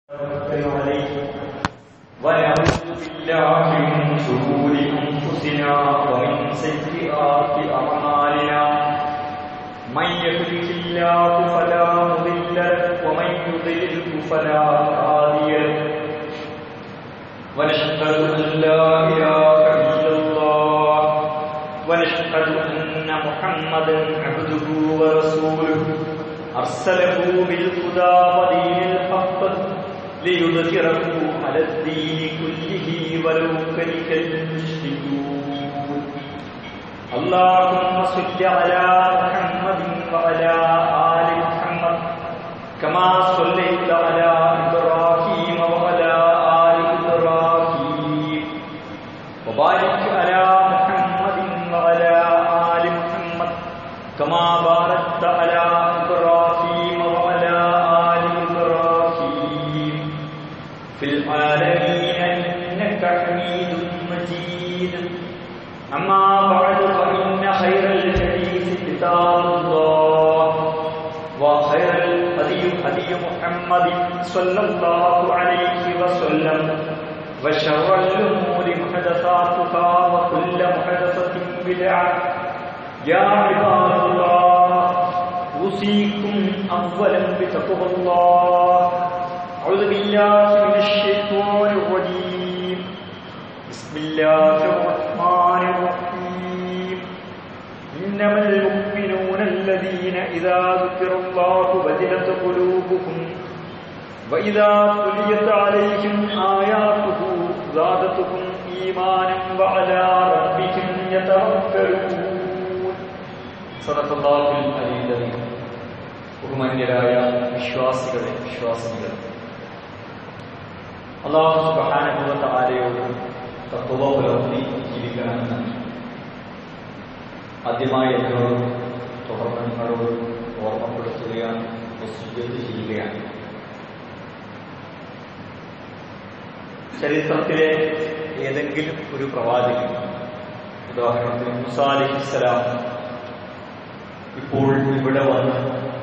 توكل عليه ونعوذ بالله من شرور انفسنا ومن سيئات اعمالنا من يهده الله فلا مضل له ومن يضلله فلا هادي له ونشهد ان لا اله الا الله ونشهد ان محمدا عبده ورسوله ارسله بالهدى ودين الحق ليظهره على الدين كله ولو كره المشركون اللهم صل على محمد وعلى ال محمد كما صليت على ابراهيم وعلى ال ابراهيم وبارك على محمد وعلى ال محمد كما باركت على ابراهيم وعلى ال ابراهيم في العالمين انك حميد مجيد اما بعد فان خير الحديث كتاب الله وخير الهدي هدي محمد صلى الله عليه وسلم وشر الامور محدثاتها وكل محدثه بدعه يا عباد الله اوصيكم اولا بتقوى الله اعوذ بالله من الشيطان الرجيم بسم الله الرحمن الرحيم انما المؤمنون الذين اذا ذكر الله وجلت قلوبهم واذا تليت عليهم اياته زادتهم ايمانا وعلى ربهم يتوكلون صدق الله العلي العظيم ബഹുമാന്യരായ വിശ്വാസികളെ വിശ്വാസികൾ അള്ളാഹു സുബഹാനുഭവത്ത ആരെയോട് തത്വ പുലർത്തി ജീവിക്കണമെന്ന് ആദ്യമായി എന്നോട് തുടർന്ന് നിങ്ങളോട് ഓർമ്മപ്പെടുത്തുകയാണ് വസീയത്ത് ചെയ്യുകയാണ് ചരിത്രത്തിലെ ഏതെങ്കിലും ഒരു പ്രവാചകൻ ഉദാഹരണത്തിന് മുസാ അലിഹിസ്സലാം ഇപ്പോൾ ഇവിടെ വന്ന്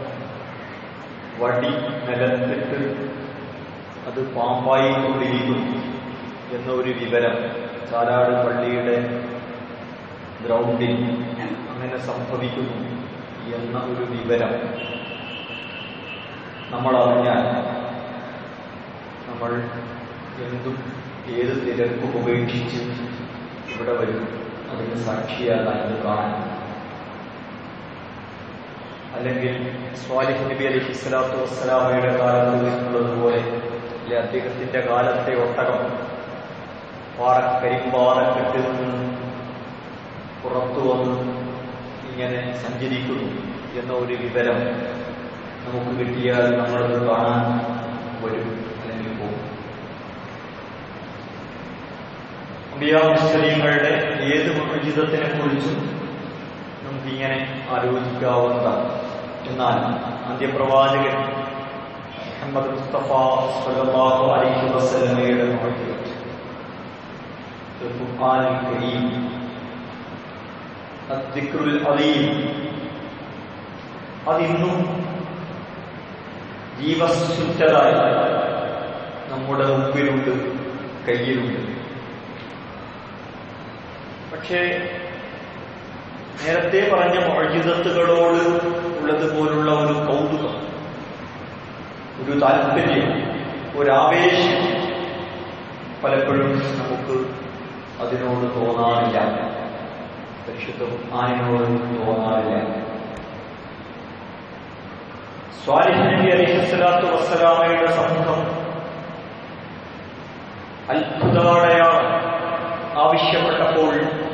വടി നിലത്തിട്ട് അത് പാമ്പായി കൊണ്ടിരിക്കുന്നു എന്ന ഒരു വിവരം ചാലാട് പള്ളിയുടെ ഗ്രൗണ്ടിൽ അങ്ങനെ സംഭവിക്കുന്നു എന്ന ഒരു വിവരം നമ്മൾ അറിഞ്ഞാൽ നമ്മൾ എന്തും ഏത് തിരക്കും ഉപേക്ഷിച്ച് ഇവിടെ വരും അതിന് സാക്ഷിയാകാൻ അത് കാണാൻ അല്ലെങ്കിൽ സ്വാലിഹ് നബി അലൈഹി സ്വലാത്തു വസ്സലാമയുടെ കാലത്ത് ഉള്ളതുപോലെ അല്ലെ അദ്ദേഹത്തിന്റെ കാലത്തെ ഒട്ടകം പാറ കരിമ്പാറക്കെട്ടിൽ നിന്ന് പുറത്തു വന്ന് ഇങ്ങനെ സഞ്ചരിക്കുന്നു എന്ന ഒരു വിവരം നമുക്ക് കിട്ടിയാൽ നമ്മളത് കാണാൻ വരും അല്ലെങ്കിൽ പോകും അമ്പിയാമുസ്ലിങ്ങളുടെ ഏത് മജിതത്തിനെ കുറിച്ചും നമുക്കിങ്ങനെ ആലോചിക്കാവുന്നതാണ് എന്നാൽ അന്ത്യപ്രവാചകൻ മുഹമ്മദ് മുസ്തഫ സല്ലല്ലാഹു അലൈഹി വസല്ലമയുടെ മഹത്വം ഖുർആനിൽ കരീം അദ്ദിക്റുൽ അലീം അതിന്നും ജീവസുറ്റതായി നമ്മുടെ മുമ്പിലുണ്ട് കയ്യിലുണ്ട് പക്ഷേ നേരത്തെ പറഞ്ഞ മൊഴിതത്തുകളോട് ഉള്ളതുപോലുള്ള ഒരു കൗതുകം ഒരു താല്പര്യം ഒരാവേശം പലപ്പോഴും നമുക്ക് അതിനോട് തോന്നാറില്ല പരിശുദ്ധ ആനിനോട് തോന്നാറില്ല സ്വാലിഹ് നബി അലിഹസ്ലാത്തു വസ്സലാമയുടെ സമൂഹം അത്ഭുതമടയാളം ആവശ്യപ്പെട്ടപ്പോൾ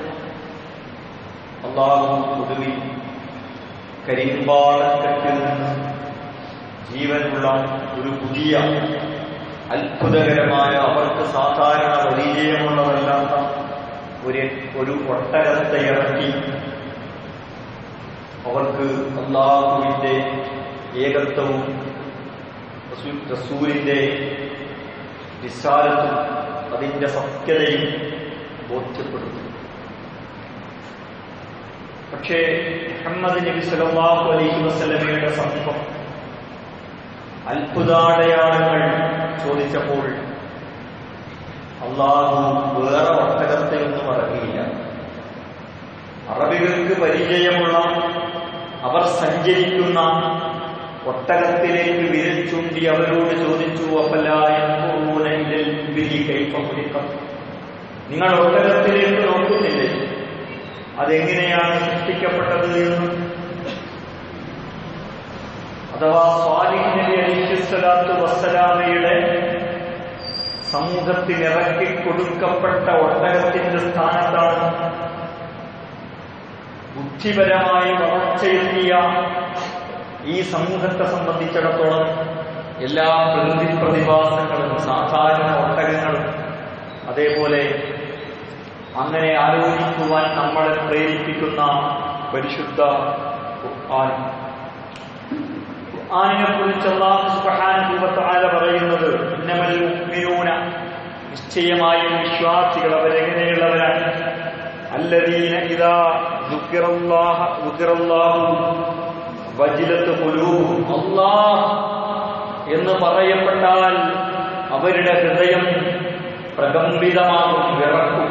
അള്ളാഹു പൊതുവിൽ കരിമ്പാളക്കെട്ടിൽ നിന്ന് ജീവനുള്ള ഒരു പുതിയ അത്ഭുതകരമായ അവർക്ക് സാധാരണ പരിചയമുള്ളതല്ലാത്ത ഒരു ഒരു ഒട്ടകത്തെ ഇറക്കി അവർക്ക് അള്ളാഹുവിന്റെ ഏകത്വവും റസൂലിന്റെ നിസ്സാരത്തും അതിന്റെ സത്യതയും ബോധ്യപ്പെടുത്തും പക്ഷേ മുഹമ്മദ് നബി സല്ലല്ലാഹു അലൈഹി വസല്ലമയുടെ സമീപം അത്ഭുതാടയാളങ്ങൾ ചോദിച്ചു ചോദിച്ചപ്പോൾ അള്ളാഹു വേറെ ഒട്ടകത്തെ ഒന്നും ഇറക്കിയില്ല അറബികൾക്ക് പരിചയമുള്ള അവർ സഞ്ചരിക്കുന്ന ഒട്ടകത്തിലേക്ക് വിരൽ ചൂണ്ടി അവരോട് ചോദിച്ചു അപ്പലായും നിങ്ങൾ ഒട്ടകത്തിലേക്ക് നോക്കുന്നില്ലേ അതെങ്ങനെയാണ് സൃഷ്ടിക്കപ്പെട്ടത് എന്ന് അഥവാ സ്വാലിഹ് നബി അലിസ്വലാത്തു വസ്സലാമയുടെ സമൂഹത്തിൽ ഇറക്കി കൊടുക്കപ്പെട്ട ഒട്ടകത്തിന്റെ സ്ഥാനത്താണ് ബുദ്ധിപരമായി വളർച്ചയെത്തിയ ഈ സമൂഹത്തെ സംബന്ധിച്ചിടത്തോളം എല്ലാ പ്രകൃതി പ്രതിഭാസങ്ങളും സാധാരണ ഒട്ടകങ്ങളും അതേപോലെ അങ്ങനെ ആലോചിക്കുവാൻ നമ്മളെ പ്രേരിപ്പിക്കുന്ന പരിശുദ്ധ ഖുർആൻ ഖുർആനിനെ കുറിച്ച് അല്ലാഹു സുബ്ഹാനഹു വ തആല പറയുന്നത് ഇന്നമൽ മുഅ്മിനൂന നിശ്ചയമായും വിശ്വാസികൾ അവരെങ്ങനെയുള്ളവരാണ് അല്ലദീന ഇദാ ദുക്കിറല്ലാഹ ദുക്കിറല്ലാഹു വജിലത്ത് ഖുലൂബുഹും അല്ലാഹ് എന്ന് പറയപ്പെട്ടാൽ അവരുടെ ഹൃദയം പ്രകമ്പിതമാകും വിറക്കും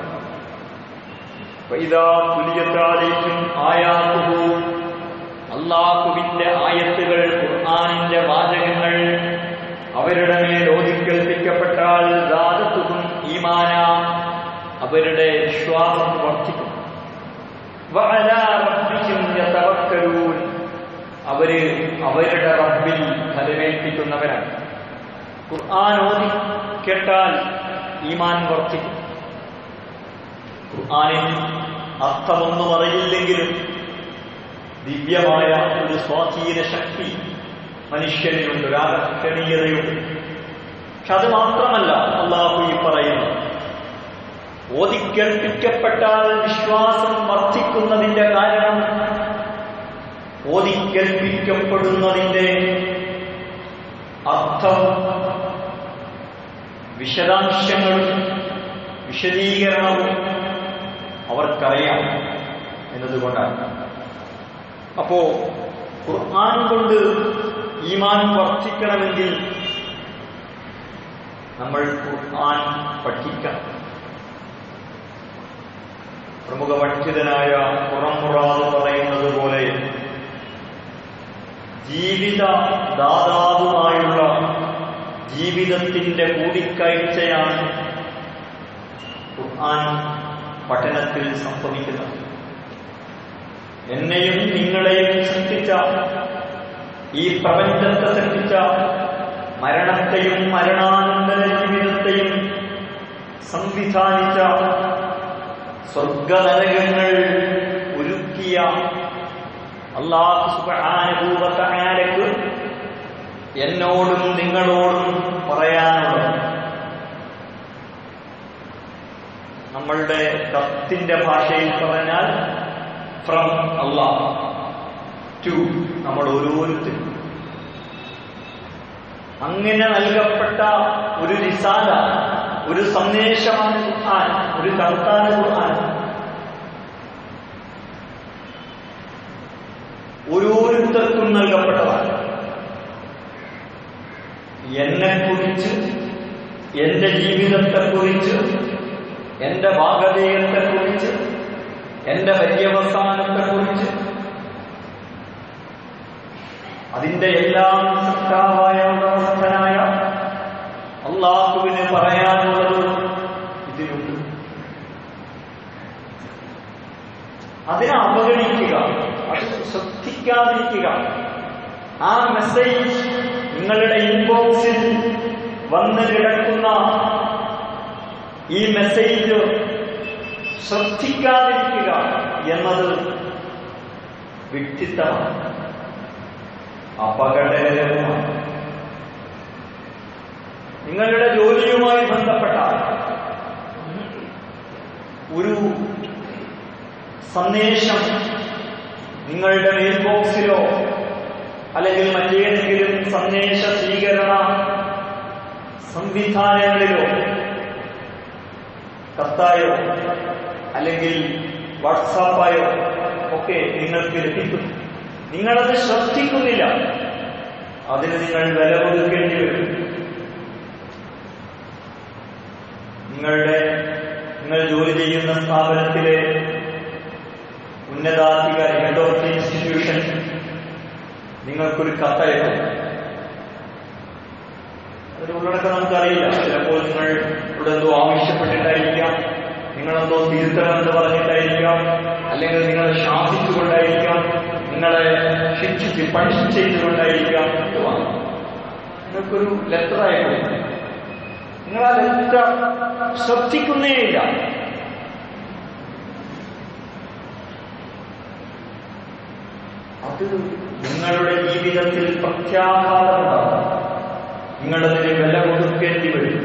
വൈദാ തുലിയത്താലേക്കും ആയാത്തുഹു അള്ളാഹുവിന്റെ ആയത്തുകൾ ഖുർആാനിന്റെ വാചകങ്ങൾ അവരുടെ മേൽ ഓതിക്കേൽപ്പിക്കപ്പെട്ടാൽ ദാദത്തും ഈമാന അവരുടെ വിശ്വാസം വർദ്ധിക്കും വഅലാ റബ്ബിഹിം യതവക്കലൂൻ അവര് അവരുടെ റബ്ബിൽ ഫലമേൽപ്പിക്കുന്നവരാണ് ഖുർആൻ ഓതി കേട്ടാൽ ഈമാൻ വർദ്ധിക്കും ഖുർആനിൽ അർത്ഥമൊന്നും അറിയില്ലെങ്കിലും ദിവ്യമായ ഒരു സ്വാധീന ശക്തി മനുഷ്യനിലുണ്ട് ഒരു ആകർഷണീയതയുണ്ട് പക്ഷെ അത് മാത്രമല്ല അള്ളാഹു ഈ പറയുന്നു ഓതിക്കേൽപ്പിക്കപ്പെട്ടാൽ വിശ്വാസം വർദ്ധിക്കുന്നതിന്റെ കാരണം ഓതിക്കേൽപ്പിക്കപ്പെടുന്നതിന്റെ അർത്ഥം വിശദാംശങ്ങളും വിശദീകരണവും അവർക്കറിയാം എന്നതുകൊണ്ടാണ് അപ്പോ ഖുർആൻ കൊണ്ട് ഈമാൻ വർദ്ധിക്കണമെങ്കിൽ നമ്മൾ ഖുർആൻ പഠിക്കണം പ്രമുഖ പണ്ഡിതനായ പുറംമുറാദ് പറയുന്നത് പോലെ ജീവിത ദാതാവുമായുള്ള ജീവിതത്തിന്റെ കൂടിക്കാഴ്ചയാണ് ഖുർആൻ പഠനത്തിൽ സംഭവിക്കുന്നത് എന്നെയും നിങ്ങളെയും സൃഷ്ടിച്ച ഈ പ്രപഞ്ചത്തെ സൃഷ്ടിച്ച മരണത്തെയും മരണാനന്തര ജീവിതത്തെയും സംവിധാനിച്ച സ്വർഗനരകങ്ങൾ ഒരുക്കിയ അള്ളാഹു സുബാനുഭൂവത്തായാലേക്ക് എന്നോടും നിങ്ങളോടും പറയാനുള്ളത് നമ്മളുടെ കത്തിന്റെ ഭാഷയിൽ പറഞ്ഞാൽ ഫ്രം അള്ളാഹ് ടു നമ്മൾ ഓരോരുത്തരും അങ്ങനെ നൽകപ്പെട്ട ഒരു റിസാല ഒരു സന്ദേശമാണ് ഖുർആൻ ഒരു കർത്താന ഖുർആൻ ഓരോരുത്തർക്കും നൽകപ്പെട്ടതാണ് എന്നെക്കുറിച്ച് എന്റെ ജീവിതത്തെക്കുറിച്ച് എന്റെ ഭാഗതേയത്തെക്കുറിച്ച് എന്റെ പര്യവസാനത്തെക്കുറിച്ച് അതിന്റെ എല്ലാം സൃഷ്ടാവായ ഉടമസ്ഥനായ അള്ളാഹുവിന് പറയാനുള്ളത് ഇതിലുണ്ട് അതിനെ അവഗണിക്കുക അത് ശ്രദ്ധിക്കാതിരിക്കുക ആ മെസ്സേജ് നിങ്ങളുടെ ഇൻബോക്സിൽ വന്ന് കിടക്കുന്ന ഈ മെസ്സേജ് ശ്രദ്ധിക്കാതിരിക്കുക എന്നത് വ്യക്തിത്വമാണ് അപകടകരവുമാണ് നിങ്ങളുടെ ജോലിയുമായി ബന്ധപ്പെട്ട ഒരു സന്ദേശം നിങ്ങളുടെ മെയിൽ ബോക്സിലോ അല്ലെങ്കിൽ മറ്റേതെങ്കിലും സന്ദേശ സ്വീകരണ സംവിധാനങ്ങളിലോ കത്തായോ അല്ലെങ്കിൽ വാട്സാപ്പായോ ഒക്കെ നിങ്ങൾക്ക് ലഭിക്കുന്നു നിങ്ങളത് ശ്രദ്ധിക്കുന്നില്ല അതിന് നിങ്ങൾ വില കൊടുക്കേണ്ടി വരും നിങ്ങളുടെ നിങ്ങൾ ജോലി ചെയ്യുന്ന സ്ഥാപനത്തിലെ ഉന്നതാധികാരി ഹെഡ് ഓഫ് ദി ഇൻസ്റ്റിറ്റ്യൂഷൻ നിങ്ങൾക്കൊരു കത്തയക്കും അതിന്റെ ഉള്ളടക്കം നമുക്കറിയില്ല ചിലപ്പോൾ നിങ്ങൾ ഇവിടെ എന്തോ ആവശ്യപ്പെട്ടിട്ടായിരിക്കാം നിങ്ങളെന്തോ തിരുത്തണമെന്ന് പറഞ്ഞിട്ടായിരിക്കാം അല്ലെങ്കിൽ നിങ്ങളെ ശാസിച്ചുകൊണ്ടായിരിക്കാം നിങ്ങളെ ശിക്ഷിച്ച് പണിഷ് ചെയ്തുകൊണ്ടായിരിക്കാം എന്തുവാണ് നിങ്ങൾക്കൊരു ലെറ്റർ അയക്കും നിങ്ങൾ ആ ലെറ്റർ ശ്രദ്ധിക്കുന്നേയില്ല അത് നിങ്ങളുടെ ജീവിതത്തിൽ പ്രത്യാഘാതമുണ്ടാകും നിങ്ങളതിന് വില കൊടുക്കേണ്ടി വരും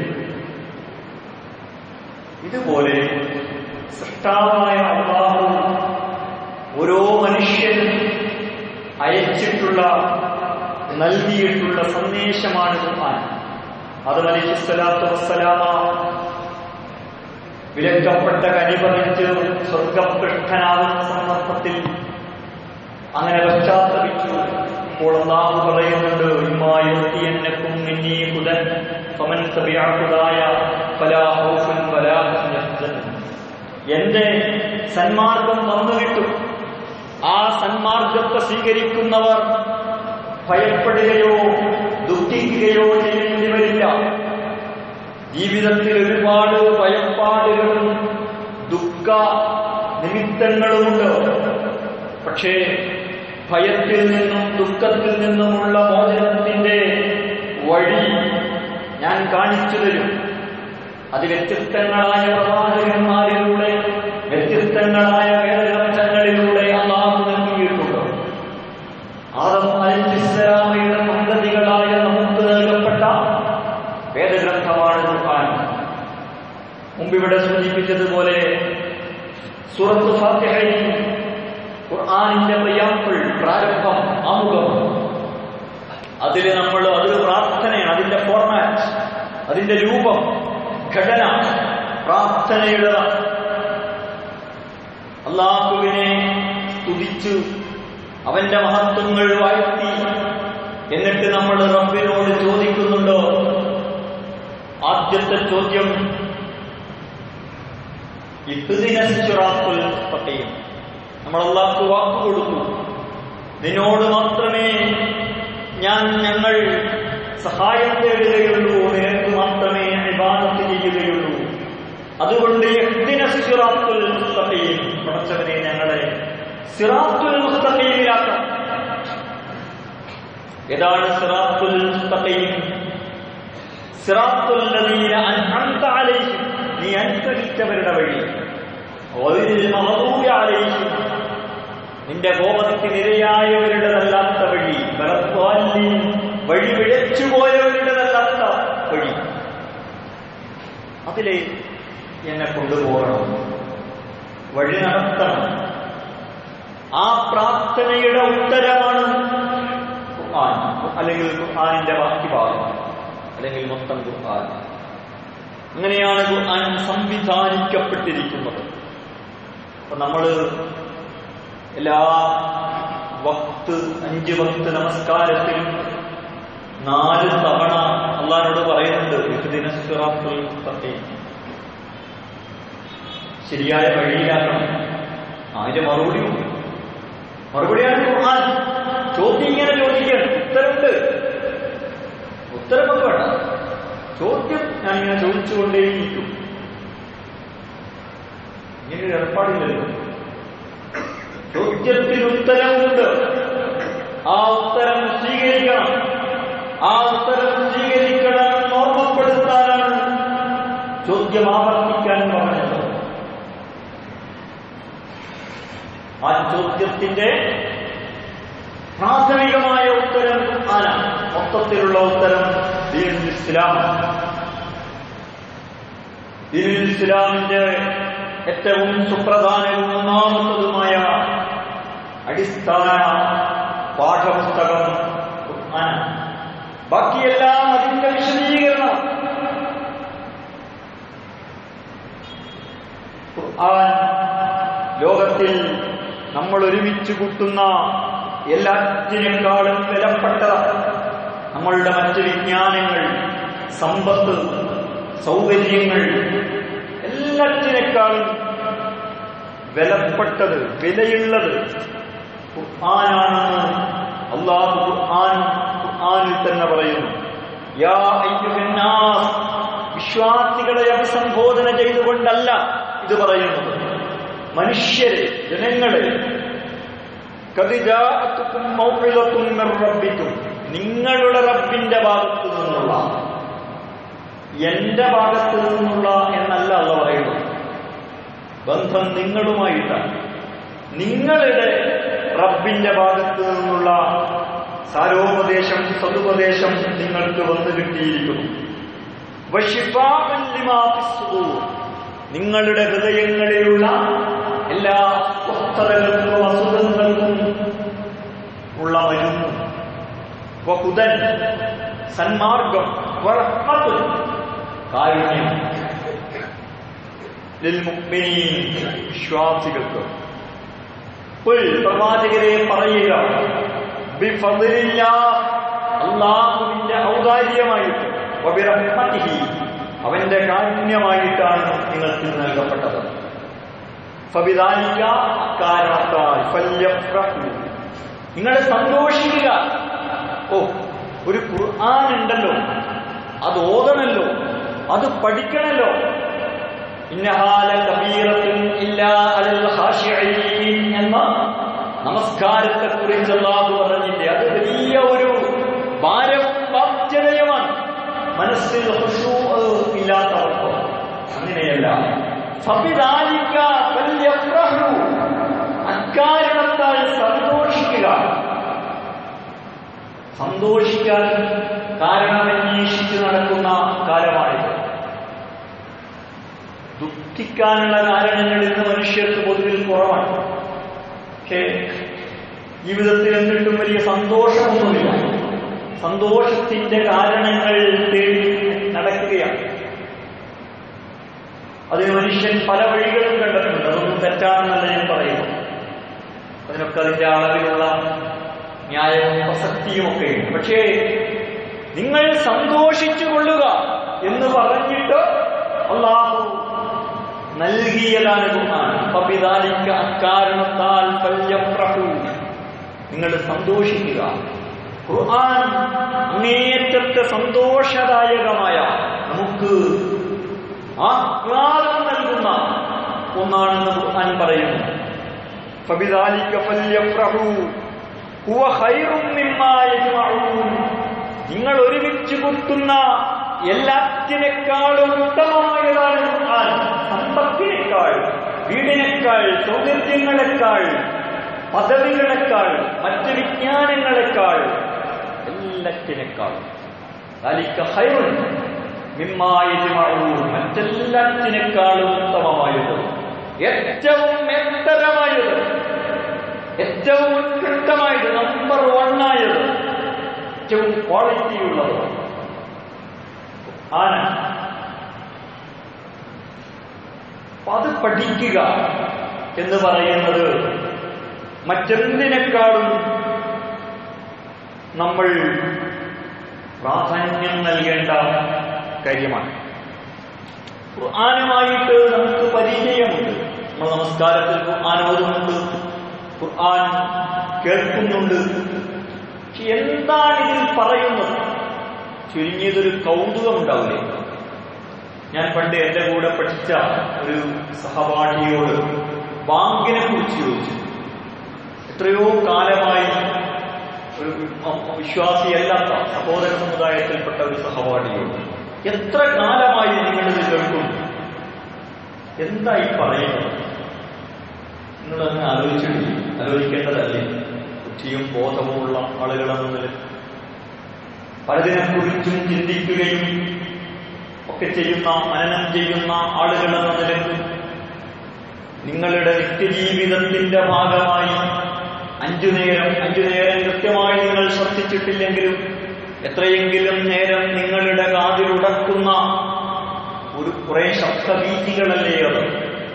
ഇതുപോലെ സൃഷ്ടാവായ അള്ളാഹു ഓരോ മനുഷ്യനും അയച്ചിട്ടുള്ള നൽകിയിട്ടുള്ള സന്ദേശമാണ് ഖുർആൻ അത് അലിഹിസ്വലാത്തു വസ്സലാമ വിലക്കപ്പെട്ട കനിപറിച്ച് സ്വർഗപൃഷ്ഠനാകുന്ന സന്ദർഭത്തിൽ അങ്ങനെ പശ്ചാത്തപിച്ചു അപ്പോൾ അള്ളാഹു പറയുന്നുണ്ട് ഇമ്മായൊത്തിയെന്നക്കും മിന്നീ ഹുദൻ ഫമൻ തബിഅഹുദായ ഫലാ ഖൗഫുൻ വലാ ഹും യഹ്സനൂൻ എന്റെ സന്മാർഗം വന്നു കിട്ടും ആ സന്മാർഗത്തെ സ്വീകരിക്കുന്നവർ ഭയപ്പെടുകയോ ദുഃഖിക്കുകയോ ചെയ്യേണ്ടി വരില്ല ജീവിതത്തിൽ ഒരുപാട് ഭയപ്പാടുകളും ദുഃഖ നിമിത്തങ്ങളുമുണ്ട് പക്ഷേ ഭയത്തിൽ നിന്നും ദുഃഖത്തിൽ നിന്നുമുള്ള മോചനത്തിന്റെ വഴി ഞാൻ കാണിച്ചു തരും അത് വ്യത്യസ്തങ്ങളായ പ്രവാചകന്മാരിലൂടെ വ്യത്യസ്തങ്ങളായ വേദഗ്രന്ഥങ്ങളിലൂടെ അള്ളാഹു നൽകിയിട്ടുണ്ട് ആദം അലിസ്ലാമയുടെ സന്തതികളായ നമുക്ക് നൽകപ്പെട്ട വേദഗ്രന്ഥമാണ് ഖുർആൻ മുമ്പിവിടെ സൂചിപ്പിച്ചതുപോലെ സൂറത്ത് ഫാത്തിഹയിൽ ഖുർആാനിന്റെ പ്രിയാപ്പിൾ പ്രാരംഭം ആമുഖം അതിൽ നമ്മൾ അതൊരു പ്രാർത്ഥനയാണ് അതിന്റെ ഫോർമാറ്റ് അതിന്റെ രൂപം ഘടന പ്രാർത്ഥനയുടെ അള്ളാഹുവിനെ സ്തുതിച്ചു അവന്റെ മഹത്വങ്ങൾ വാഴ്ത്തി എന്നിട്ട് നമ്മൾ റബ്ബിനോട് ചോദിക്കുന്നുണ്ടോ ആദ്യത്തെ ചോദ്യം ഇത്തുദിനസ്വറാത്തുൽ പട്ടയും നമ്മൾ അള്ളാഹ്ക്ക് വാക്ക് കൊടുത്തു നിന്നോട് മാത്രമേ ഞാൻ ഞങ്ങൾ സഹായം തേടുകയുള്ളൂ നിനക്ക് മാത്രമേ ഇബാദത്ത് ചെയ്യുകയുള്ളൂ അതുകൊണ്ട് യഹ്ദിന സിറാത്തുൽ മുസ്തഖീം പടച്ചവനെ ഞങ്ങളെ സിറാത്തുൽ മുസ്തഖീമിലാക്കണം ഏതാണ് സിറാത്തുൽ മുസ്തഖീം സിറാത്തുൽ ലദീന അൻഅംത അലൈഹിം നീ അനുസരിച്ചവരുടെ വഴി ഗൈറിൽ മഗ്ദൂബി അലൈഹിം നിന്റെ കോപത്തിനിരയായവരുടേതല്ലാത്ത വഴി ബലദ്വാലീൻ വഴി പിഴച്ചുപോയവരുടേതല്ലാത്ത വഴി അതിലെ എന്നെ കൊണ്ടുപോകണം വഴി നടത്തണം ആ പ്രാർത്ഥനയുടെ ഉത്തരമാണ് ഖുർആൻ അല്ലെങ്കിൽ ഖുർആനിന്റെ ബാക്കി ഭാഗം അല്ലെങ്കിൽ മൊത്തം ഖുർആൻ അങ്ങനെയാണ് ഖുർആൻ സംവിധാനിക്കപ്പെട്ടിരിക്കുന്നത് അപ്പൊ നമ്മള് എല്ലാ വക്ത് അഞ്ച് വക്ത് നമസ്കാരത്തിലും നാല് തവണ അള്ളഹാനോട് പറയുന്നുണ്ട് ഇഹ്ദിന സിറാത്തുൽ മുസ്തഖീം ശരിയായ വഴിയിലാക്കണം അതിന്റെ മറുപടി ഉണ്ട് മറുപടിയാണ് ഖുർആൻ ചോദ്യം ഇങ്ങനെ ചോദിക്കണം ഉത്തരമുണ്ട് ഉത്തരമൊക്കെ വേണ്ട ചോദ്യം ഞാൻ ഇങ്ങനെ ചോദിച്ചുകൊണ്ടേയിരിക്കും ഇങ്ങനെ ഒരു ഏർപ്പാടില്ലല്ലോ ചോദ്യത്തിന് ഉത്തരമുണ്ട് ആ ഉത്തരം സ്വീകരിക്കണം ആ ഉത്തരം സ്വീകരിക്കണമെന്ന് ഓർമ്മപ്പെടുത്താനാണ് ചോദ്യം ആവർത്തിക്കാൻ പറഞ്ഞത് ആ ചോദ്യത്തിന്റെ പ്രാഥമികമായ ഉത്തരം ആനാണ് മൊത്തത്തിലുള്ള ഉത്തരം ദീനുൽ ഇസ്ലാം ദീനുൽ ഇസ്ലാമിന്റെ ഏറ്റവും സുപ്രധാനവും ഒന്നാമത്തതുമായ അടിസ്ഥാന പാഠപുസ്തകം ഖുർആനാണ് ബാക്കിയെല്ലാം അതിന്റെ വിശദീകരണം ഖുർആൻ ലോകത്തിൽ നമ്മൾ ഒരുമിച്ച് കൂട്ടുന്ന എല്ലാറ്റിനേക്കാളും വിലപ്പെട്ടതാണ് നമ്മളുടെ മറ്റ് വിജ്ഞാനങ്ങൾ സമ്പത്ത് സൗകര്യങ്ങൾ എല്ലാറ്റിനേക്കാളും വിലപ്പെട്ടത് വിലയുള്ളത് ഖുർആനാണെന്ന് അള്ളാഹു ഖുർആൻ ഖുർആനിൽ തന്നെ പറയുന്നു യാ അയ്യുഹന്നാസ് വിശ്വാസികളെ അഭിസംബോധന ചെയ്തുകൊണ്ടല്ല ഇത് പറയുന്നത് മനുഷ്യരെ ജനങ്ങളെ കതിജാഅത്തുക്കും മൗഇദത്തും മിർ റബ്ബിക്കും നിങ്ങളുടെ റബ്ബിന്റെ ഭാഗത്തു നിന്നുള്ള എന്റെ ഭാഗത്തു നിന്നുള്ള എന്നല്ല അല്ല പറയുന്നത് ബന്ധം നിങ്ങളുമായിട്ടാണ് നിങ്ങളുടെ റബ്ബിന്റെ ഭാഗത്തു നിന്നുള്ള സാരോപദേശം സതുപദേശം നിങ്ങൾക്ക് വന്നു കിട്ടിയിരിക്കുന്നു വശിഫാഅൻ ലിമാ ഫിസ്സുദൂർ. നിങ്ങളുടെ ഹൃദയങ്ങളിലുള്ള എല്ലാ സ്വസ്ഥതകൾക്കും അസുഖങ്ങൾക്കും ഉള്ള മരുന്ന് വഹുദൻ സന്മാർഗം വറഹ്മത്തുൻ കാരുണ്യം ലിൽമുഅ്മിനീൻ വിശ്വാസികൾക്ക് ഖുൽ പ്രവാചകരെ പറയുക ബിഫദ്ലില്ലാ അല്ലാഹുവിന്റെ ഔദാര്യമായിട്ട് വബിറഹ്മതിഹി അവന്റെ കാരുണ്യമായിട്ടാണ് നിങ്ങൾക്ക് ഇത് നൽകപ്പെട്ടത് ഫബിദാലിക അക്കാരണത്താൽ ഫല്യഫ്രഹു നിങ്ങൾ സന്തോഷിക്കുക ഓ ഒരു ഖുർആൻ ഉണ്ടല്ലോ അത് ഓതണല്ലോ അത് പഠിക്കണല്ലോ ഇന്നഹാല കബീറത്തുൻ ഇല്ലാ അലൽ ഖാശിഈൻ എന്ന നമസ്കാരത്തെ കുറിച്ച് അല്ലാഹു പറഞ്ഞില്ലേ അത് വലിയ ഒരു ഭാരവും ബാധ്യതയുമാണ് മനസ്സിൽ ഖുശൂ ഇല്ലാത്തവർക്ക് അങ്ങനെയല്ല ഫബിദാലിക ഫല്യഫ്രഹു അക്കാരണത്താൽ സന്തോഷിക്കുക സന്തോഷിക്കാൻ കാരണമന്വേഷിച്ച് നടക്കുന്ന കാലമാണിത് ദുഃഖിക്കാനുള്ള കാരണങ്ങൾ ഇന്ന് മനുഷ്യർക്ക് പൊതുവിൽ കുറവാണ് പക്ഷേ ജീവിതത്തിൽ എന്നിട്ടും വലിയ സന്തോഷമൊന്നുമില്ല സന്തോഷത്തിന്റെ കാരണങ്ങൾ തേടി നടക്കുകയാണ് അതിന് മനുഷ്യൻ പല വഴികളും കണ്ടിട്ടുണ്ട് അതൊന്നും തെറ്റാണെന്നല്ല ഞാൻ പറയുന്നു അതിനൊക്കെ അതിന്റെ അളവിലുള്ള ന്യായവും പ്രസക്തിയും ഒക്കെ ഉണ്ട് പക്ഷേ നിങ്ങൾ സന്തോഷിച്ചു കൊള്ളുക എന്ന് പറഞ്ഞിട്ട് അള്ളാഹു നൽകിയതാണ് ഖുർആൻ ഫബിദാലിക അക്കാരണത്താൽ ഫല്യഫ്രഹു നിങ്ങൾ സന്തോഷിക്കുക ഖുർആൻ അങ്ങേറ്റത്തെ സന്തോഷദായകമായ നമുക്ക് ആഹ്ലാദം നൽകുന്ന ഒന്നാണെന്ന് ഖുർആൻ പറയുന്നു ഫബിദാലിക ഫല്യഫ്രഹു ഹുവ ഖൈറും മിമ്മാ യജ്മഊൻ നിങ്ങൾ ഒരുമിച്ച് കുത്തുന്ന എല്ലാറ്റിനേക്കാളും ഉത്തമമായതാണ് ഖുർആൻ സമ്പത്തിനേക്കാൾ വീടിനേക്കാൾ സൗകര്യങ്ങളെക്കാൾ പദവികളെക്കാൾ മറ്റ് വിജ്ഞാനങ്ങളെക്കാൾ എല്ലാറ്റിനേക്കാളും ذلك خير مما يجمعون മറ്റെല്ലാറ്റിനേക്കാളും ഉത്തമമായത് ഏറ്റവും എത്തരമായത് ഏറ്റവും ഉത്കൃഷ്ടമായത് നമ്പർ വണ്ണായത് ഏറ്റവും ക്വാളിറ്റി ഉള്ളത് ആണ് അപ്പൊ അത് പഠിക്കുക എന്ന് പറയുന്നത് മറ്റെന്തിനേക്കാളും നമ്മൾ പ്രാധാന്യം നൽകേണ്ട കാര്യമാണ് ഖുർആാനുമായിട്ട് നമുക്ക് പരിചയമുണ്ട് നമ്മൾ നമസ്കാരത്തിൽ ഖുർആൻ ഓതുന്നുണ്ട് ഖുർആൻ കേൾക്കുന്നുണ്ട് പക്ഷെ എന്താണ് ഇതിൽ പറയുന്നത് ചുരുങ്ങിയതൊരു കൗതുകം ഉണ്ടാവില്ലേ ഞാൻ പണ്ട് എന്റെ കൂടെ പഠിച്ച ഒരു സഹപാഠിയോട് ബാങ്കിനെ കുറിച്ച് ചോദിച്ചു എത്രയോ കാലമായി ഒരു വിശ്വാസിയല്ലാത്ത സഹോദര സമുദായത്തിൽപ്പെട്ട ഒരു സഹപാഠിയോട് എത്ര കാലമായി നിങ്ങളിത് കേൾക്കുന്നു എന്തായി പറയുന്നത് നിങ്ങളങ്ങ് ആലോചിച്ചിട്ടില്ല ആലോചിക്കേണ്ടതല്ലേ ബുദ്ധിയും ബോധവുമുള്ള ആളുകളെന്ന നിലയിൽ പലതിനെക്കുറിച്ചും ചിന്തിക്കുകയും ഒക്കെ ചെയ്യുന്ന മനനം ചെയ്യുന്ന ആളുകളെന്ന നിലയ്ക്ക് നിങ്ങളുടെ നിത്യജീവിതത്തിന്റെ ഭാഗമായി അഞ്ചു നേരം അഞ്ചു നേരം കൃത്യമായി നിങ്ങൾ ശ്രദ്ധിച്ചിട്ടില്ലെങ്കിലും എത്രയെങ്കിലും നേരം നിങ്ങളുടെ കാതിലുടക്കുന്ന ഒരു കുറെ ശബ്ദഭീതികളല്ലേ അത്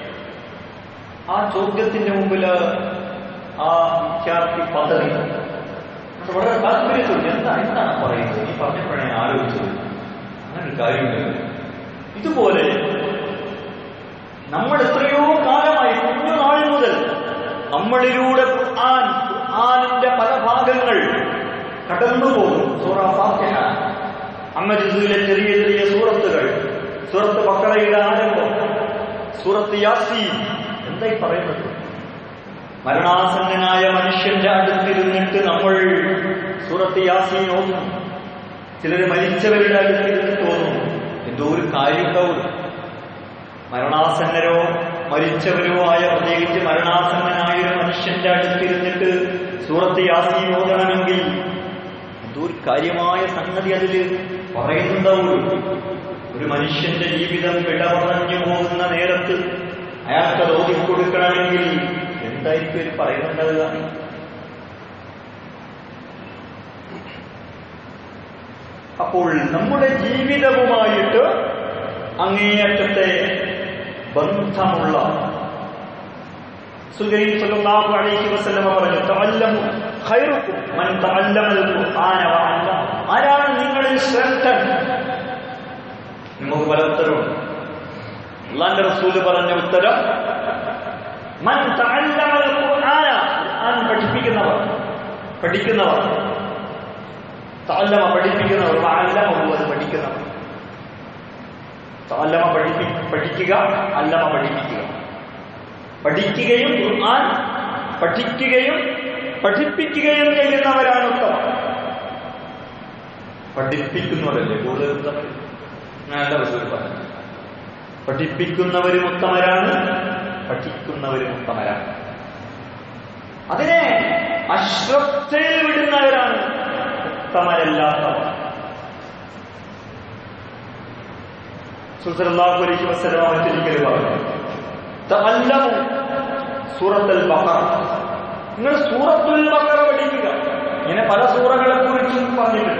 ആ ചോദ്യത്തിന്റെ മുമ്പിൽ ആ വിദ്യാർത്ഥി പദ്ധതി വളരെ താല്പര്യത്തോടെ എന്താ എന്താണ് പറയുന്നത് ഈ പറഞ്ഞപ്പോഴാണ് ഞാൻ ആലോചിച്ചത് അങ്ങനെ ഒരു കാര്യമില്ല ഇതുപോലെ നമ്മൾ എത്രയോ കാലമായി കുഞ്ഞുനാൾ മുതൽ നമ്മളിലൂടെ ഖുർആൻ ഖുർആനിന്റെ പല ഭാഗങ്ങൾ കടന്നു പോകും സൂറ ഫാത്തിഹ അമ്മജിലെ ചെറിയ ചെറിയ സൂറത്തുകൾ സൂറത്ത് ബക്കറയുടെ ആരംഭം സൂറത്ത് യാസീൻ എന്തായി പറയുന്നത് മരണാസന്നനായ മനുഷ്യന്റെ അടുത്തിരുന്നിട്ട് നമ്മൾ സൂറത്ത് യാസീൻ ഓതുന്നു ചിലര് മരിച്ചവരുടെ അടുത്തിരുന്നിട്ട് ഓതുന്നു എന്തോ ഒരു കാര്യം ഉണ്ടാവും മരണാസന്നരോ മരിച്ചവരോ ആയ പ്രത്യേകിച്ച് മരണാസന്നനായ ഒരു മനുഷ്യന്റെ അടുത്തിരുന്നിട്ട് സൂറത്ത് യാസീൻ ഓതണമെങ്കിൽ എന്തോ ഒരു കാര്യമായ സംഗതി അതിൽ പറയുന്നുണ്ടാവുള്ളൂ ഒരു മനുഷ്യന്റെ ജീവിതം വിടപറഞ്ഞു പോകുന്ന നേരത്ത് അയാൾക്ക് അത് ഓതിക്കൊടുക്കണമെങ്കിൽ എന്തായിരിക്കും ഒരു പറയുന്നുണ്ടാവുക അപ്പോൾ നമ്മുടെ ജീവിതവുമായിട്ട് അങ്ങേയറ്റത്തെ ബന്ധമുള്ള സുഗൈൻ സല്ലല്ലാഹു അലൈഹി വസല്ലമ പറഞ്ഞു തഅല്ലമു ഖൈറുക്കും മൻ തഅല്ലമൽ ഖുർആന വഅല്ലമ ആരാണ് നിങ്ങളിൽ ശ്രേഷ്ഠൻ നമുക്ക് പല ഉത്തരവുണ്ട് അള്ളാന്റെ റസൂല് പറഞ്ഞ ഉത്തരം മൻ തഅല്ലമൽ ഖുർആന ഖുർആൻ പഠിപ്പിക്കുന്നവർ പഠിക്കുന്നവർ തഅല്ലമ പഠിപ്പിക്കുന്നവർ വഅല്ലമ അത് പഠിക്കുന്നവർ തഅല്ലമ പഠിപ്പി പഠിക്കുക അല്ലമ പഠിപ്പിക്കുക പഠിക്കുകയും ഖുർആൻ പഠിക്കുകയും പഠിപ്പിക്കുകയും ചെയ്യുന്നവരാണ് ഉത്തമം പഠിപ്പിക്കുന്നവരല്ലേ കൂടുതൽ ഉത്തമർ നല്ല റസൂൽ പറഞ്ഞു പഠിപ്പിക്കുന്നവരും ഉത്തമരാണ് പഠിക്കുന്നവരും ഉത്തമരാണ് അതിനെ അശ്രദ്ധയിൽ വിടുന്നവരാണ് ഉത്തമരല്ലാത്തവർ സുൽസലാഹു അലൈഹി വസ്ലമ മറ്റൊരിക്കൽ പറഞ്ഞു തഅല്ലമു സൂറത്തുൽ ബഖറ നിങ്ങൾ സൂറത്തുൽ ബഖറ പഠിക്കുക ഇങ്ങനെ പല സൂറകളെ കുറിച്ചും പറഞ്ഞിട്ടുണ്ട്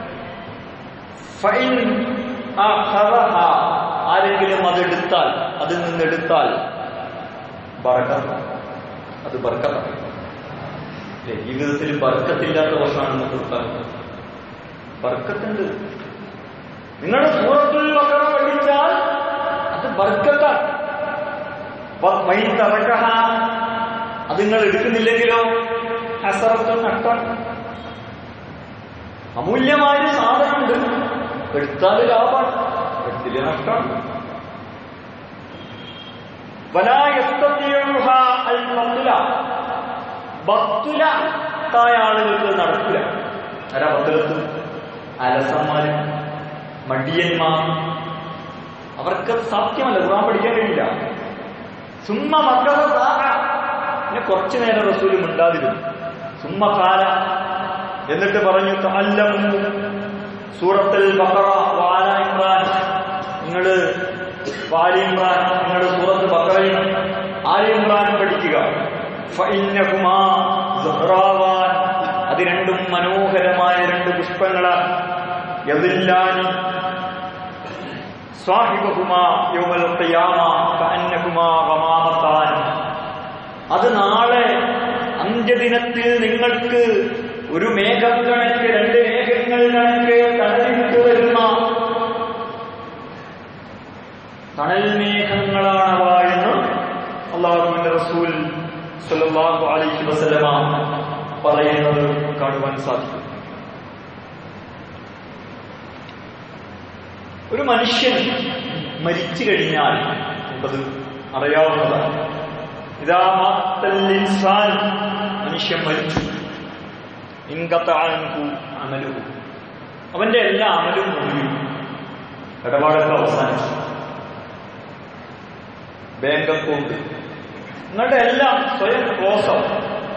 ഫൈൻ അഖറഹ ആരെങ്കിലും അതെടുത്താൽ അതിൽ നിന്നെടുത്താൽ ബർക്കത്ത് അത് ബർക്കത്താണ് അല്ലേ? ജീവിതത്തിൽ ബർക്കത്തില്ലാത്ത വർഷമാണ് നമുക്ക് ഉണ്ടാകുന്നത് ബർക്കത്തുണ്ട് നിങ്ങൾ സൂറത്തുൽ ബഖറ പഠിച്ചാൽ അത് ബർക്കത്താണ് വൈൻ തറക്കഹ അത് നിങ്ങൾ എടുക്കുന്നില്ലെങ്കിലോ ഹസറത്ത് നഷ്ടം അമൂല്യമായ ഒരു സാധനമുണ്ട് എടുത്താൽ ലാഭമാണ് എടുത്തില്ല നഷ്ടം വലായസ്തീഹ അൽ ബത്തുല ബത്തുല തായ ആളുകൾക്ക് നടക്കില്ല ആരാ ബത്തുലത്ത് അലസന്മാര് മടിയന്മാർ അവർക്ക് സാധ്യമല്ല ഖുർആൻ പഠിക്കാൻ കഴിയില്ല സുമ്മ മക്കള പിന്നെ കുറച്ചു നേരം റസൂല് മിണ്ടാതിരുന്നു സുമ്മ കാല എന്നിട്ട് പറഞ്ഞു തഅല്ലമു സൂറത്തുൽ ബഖറ വാല ഇമ്രാൻ നിങ്ങള് വാല ഇമ്രാൻ നിങ്ങൾ സൂറത്ത് ബഖറയും ആല ഇമ്രാനും പഠിക്കുക ഫഇന്നകുമാ സുഹ്റാവാൻ അത് രണ്ടും മനോഹരമായ രണ്ട് പുഷ്പങ്ങളാണ് യദില്ലാനി സ്വാഹിബഹുമാ യൗമൽ ഖിയാമ കഅന്നകുമാ ഗമാമത്താൻ അത് നാളെ അന്ത്യദിനത്തിൽ നിങ്ങൾക്ക് ഒരു മേഘം കണക്ക് രണ്ട് മേഘങ്ങൾ കണക്ക് തണലിട്ട് വരുന്ന തണൽ മേഘങ്ങളാണവ എന്ന് അള്ളാഹുവിന്റെ റസൂൽ സല്ലല്ലാഹു അലൈഹി വസല്ലമ പറയുന്നത് കാണുവാൻ സാധിക്കും ഒരു മനുഷ്യൻ മരിച്ചു കഴിഞ്ഞാൽ നമുക്കത് അറിയാവുന്നതാണ് ഇതാ മാത്തൽ ഇൻസാൻ മനുഷ്യൻ മരിച്ചു ഇൻകത്താൻകു അമലു അവന്റെ എല്ലാ അമലും മുറിയും ഇടപാടൊക്കെ അവസാനിച്ചു ബാങ്ക് അക്കൗണ്ട് നിങ്ങളുടെ എല്ലാം സ്വയം ക്ലോസ് ആവും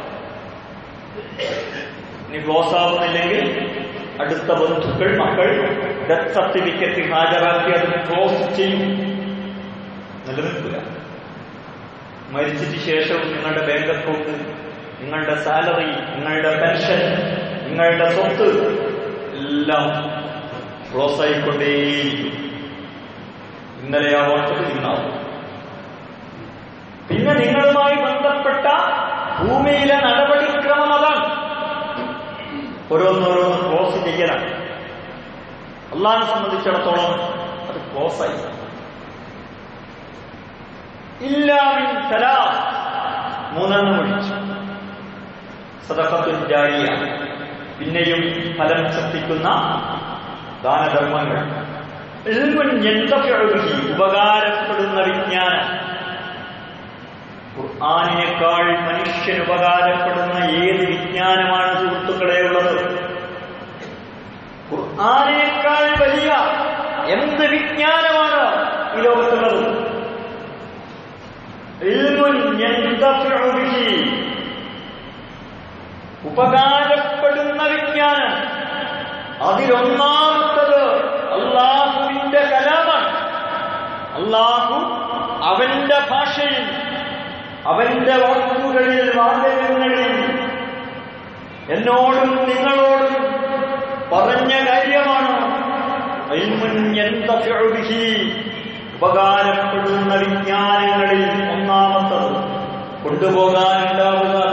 ഇനി ക്ലോസ് ആവുന്നില്ലെങ്കിൽ അടുത്ത ബന്ധുക്കൾ മക്കൾ ഡെത്ത് സർട്ടിഫിക്കറ്റ് ഹാജരാക്കി അത് ക്ലോസ് ചെയ്യും നിലനിൽക്കില്ല മരിച്ചിട്ട് ശേഷവും നിങ്ങളുടെ ബാങ്ക് അക്കൗണ്ട് നിങ്ങളുടെ സാലറി നിങ്ങളുടെ പെൻഷൻ നിങ്ങളുടെ സ്വത്ത് എല്ലാം ക്ലോസ് ആയിക്കൊണ്ടേയിരിക്കും ഇന്നലെ ആ ഓർത്തത് ഇന്നാവും പിന്നെ നിങ്ങളുമായി ബന്ധപ്പെട്ട ഭൂമിയിലെ നടപടിക്രമം അതാണ് ഓരോന്നോരോന്ന് ക്ലോസ് ചെയ്യലാണ് അള്ളാഹിനെ സംബന്ധിച്ചിടത്തോളം അത് ക്ലോസ് ആയി ഇല്ലാമിൻ തലാ മൂന്നെണ്ണം ഒഴിച്ചു സദഖത്തുൽ ജാരിയ പിന്നെയും ഫലം ശ്രദ്ധിക്കുന്ന ദാനധർമ്മങ്ങൾ ഇൽമുൻ യന്തഫിഉ ബിഹി, ഉപകാരപ്പെടുന്ന വിജ്ഞാനം ഖുർആാനിനേക്കാൾ മനുഷ്യന് ഉപകാരപ്പെടുന്ന ഏത് വിജ്ഞാനമാണ് സുഹൃത്തുക്കളെ ഉള്ളത് ഖുർആാനിനേക്കാൾ വലിയ എന്ത് വിജ്ഞാനമാണ് ഈ ലോകത്തുള്ളത് ഇൽമുൻ യന്തഫിഉ ബിഹി, ഉപകാരപ്പെടുന്ന വിജ്ഞാനം അതിലൊന്നാമത്തത് അള്ളാഹുവിന്റെ കലാമാണ് അള്ളാഹു അവന്റെ ഭാഷയിൽ അവന്റെ വാക്കുകളിൽ വാചകങ്ങളിൽ എന്നോടും നിങ്ങളോടും പറഞ്ഞ കാര്യമാണ് ഇൽമുൻ യന്തഫിഉ ബിഹി, ഉപകാരപ്പെടുന്ന വിജ്ഞാനങ്ങളിൽ ഒന്നാമത്തത് കൊണ്ടുപോകാനുണ്ടാവുക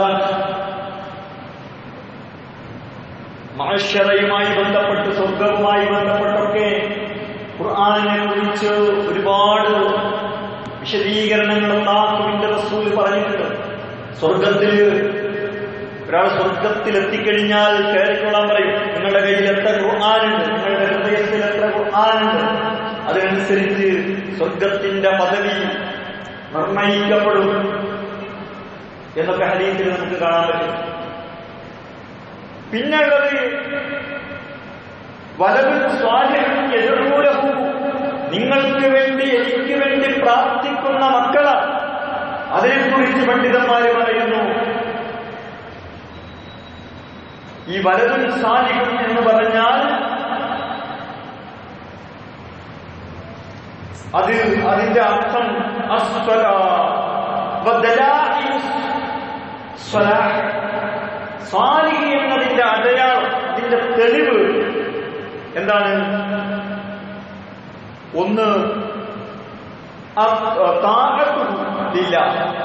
മഹശ്വരയുമായി ബന്ധപ്പെട്ട് സ്വർഗവുമായി ബന്ധപ്പെട്ടൊക്കെ ഖുർആാനിനെ കുറിച്ച് ഒരുപാട് വിശദീകരണങ്ങൾ അള്ളാഹുവിന്റെ റസൂൽ പറഞ്ഞിട്ടുണ്ട് സ്വർഗത്തിൽ ഒരാൾ സ്വർഗത്തിൽ എത്തിക്കഴിഞ്ഞാൽ കയറിക്കൊള്ളാൻ പറയും നിങ്ങളുടെ കയ്യിൽ എത്ര ഖുർആാനുണ്ട് നിങ്ങളുടെ ഹൃദയത്തിൽ എത്ര ഖുർആാനുണ്ട് അതിനനുസരിച്ച് സ്വർഗത്തിന്റെ പദവി നിർണയിക്കപ്പെടും എന്നൊക്കെ ഹരീത്തിൽ നമുക്ക് കാണാൻ പറ്റും പിന്നുള്ളത് വലതും സ്വാധീനം എതിർമൂലവും നിങ്ങൾക്ക് വേണ്ടി എനിക്ക് വേണ്ടി പ്രാർത്ഥിക്കുന്ന മക്കള് അതിനെക്കുറിച്ച് പണ്ഡിതന്മാര് പറയുന്നു ഈ വലതും സാലിഹും എന്ന് പറഞ്ഞാൽ അത് അതിന്റെ അർത്ഥം അസ്വല വദലാഇലു സ്വലാഹ് സാലിഹി എന്നതിന്റെ അടയാളം അതിന്റെ തെളിവ് എന്താണ് ഒന്ന് താഴത്തില്ല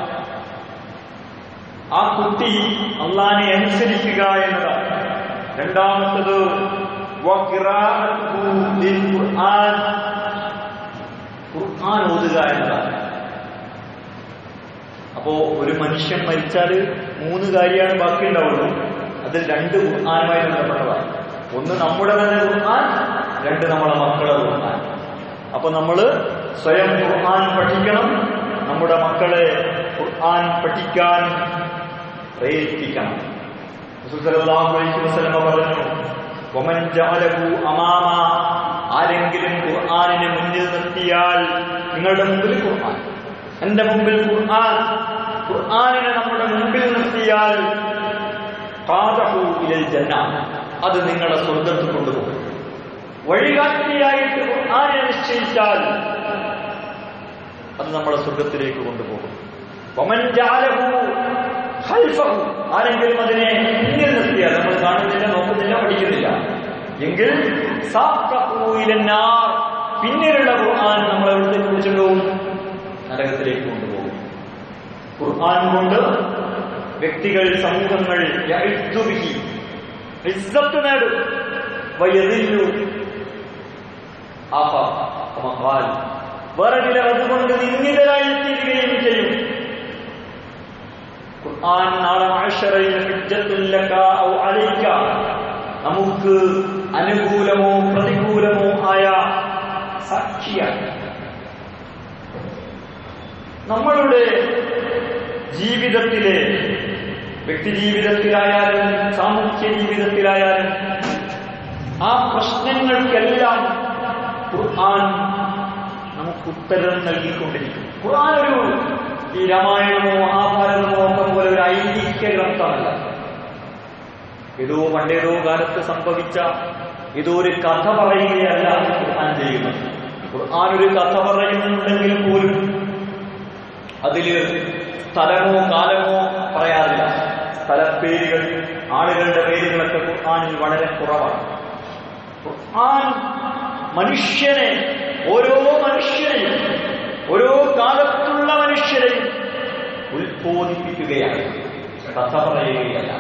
ആ കുട്ടി അള്ളാനെ അനുസരിക്കുക എന്നതാണ് രണ്ടാമത്തത് വഖിറാഅത്തുഹു ലിൽ ഖുർആൻ ഖുർആൻ ഓതുക എന്നതാണ് അപ്പോ ഒരു മനുഷ്യൻ മരിച്ചാൽ മൂന്ന് കാര്യമാണ് ബാക്കി ഉണ്ടാവുള്ളൂ അതിൽ രണ്ട് ഖുർആാനുമായി ബന്ധപ്പെട്ടതാണ് ഒന്ന് നമ്മുടെ തന്നെ ഖുർആൻ രണ്ട് നമ്മളെ മക്കളെ ഖുർആൻ അപ്പൊ നമ്മൾ സ്വയം ഖുർആൻ പഠിക്കണം നമ്മുടെ മക്കളെ ഖുർആൻ പഠിക്കാൻ പ്രേരിപ്പിക്കണം റസൂൽ സല്ലല്ലാഹു അലൈഹി വസല്ലമ പറഞ്ഞു വമൻ ജഅലഹു അമാമ ആരെങ്കിലും ഖുർആനിനെ മുന്നിൽ നിർത്തിയാൽ നിങ്ങളുടെ മുമ്പിൽ ഖുർആൻ എന്റെ മുമ്പിൽ ഖുർആൻ ഖുർആനിനെ നമ്മുടെ മുമ്പിൽ നിർത്തിയാൽ ഖാദഹു ഇലൽ ജന്ന അത് നിങ്ങളെ സ്വർഗത്തിൽ കൊണ്ടുപോകും വഴികാട്ടിയായിട്ട് ഖുർആനെ നിശ്ചയിച്ചാൽ അത് നമ്മളെ സ്വർഗത്തിലേക്ക് കൊണ്ടുപോകും വമൻ ജഅലഹു ഖൽഫഹു ആരെങ്കിലും അതിനെ പിന്നിൽ നിർത്തിയാൽ നമ്മൾ കാണുന്നില്ല നോക്കുന്നില്ല പഠിക്കുന്നില്ല എങ്കിൽ സാഖഹു ഇലന്നാർ പിന്നിലുള്ള ഖുർആൻ നമ്മളെ എവിടത്തേക്ക് വിളിച്ചുകൊണ്ടുപോകും നരകത്തിലേക്ക് കൊണ്ടുപോകും ഖുർആൻ കൊണ്ട് വ്യക്തികൾ സമൂഹങ്ങൾ യഅ്ദു ബിഹി ഇസ്സത്ത് നേടും വയദില്ലു ആഫ കമ ഖാൽ വേറെ ചിലർ അതുകൊണ്ട് നിന്ദിതരായി തീരുകയും ചെയ്യും ഖുർആൻ നാളെ മഹ്ശറയിൽ ഹുജ്ജത്തുൽ ലക ഔ അലൈക നമുക്ക് അനുകൂലമോ പ്രതികൂലമോ ആയ സാക്ഷിയാണ് നമ്മളുടെ ജീവിതത്തിലെ വ്യക്തി ജീവിതത്തിലായാലും സാമൂഹ്യ ജീവിതത്തിലായാലും ആ പ്രശ്നങ്ങൾക്കെല്ലാം ഖുർആൻ നമുക്ക് ഉത്തരം നൽകിക്കൊണ്ടിരിക്കും ഖുർആൻ ഒരു ഈ രാമായണമോ മഹാഭാരതമോ ഒക്കെ പോലെ ഒരു ഐതിഹ്യ ഗ്രന്ഥമല്ല ഏതോ പണ്ടേതോ കാലത്ത് സംഭവിച്ച ഏതോ ഒരു കഥ പറയുകയല്ല ഖുർആൻ ചെയ്യുന്നത് ഖുർആൻ ഒരു കഥ പറയുന്നുണ്ടെങ്കിൽ പോലും അതില് സ്ഥലമോ കാലമോ പറയാറില്ല സ്ഥലപ്പേരുകൾ ആളുകളുടെ പേരുകളൊക്കെ ഖുർആനിൽ വളരെ കുറവാണ് ഖുർആൻ മനുഷ്യനെ ഓരോ മനുഷ്യനെയും ഓരോ കാലത്തുള്ള മനുഷ്യരെയും ഉത്ബോധിപ്പിക്കുകയാണ് കഥ പറയുകയല്ല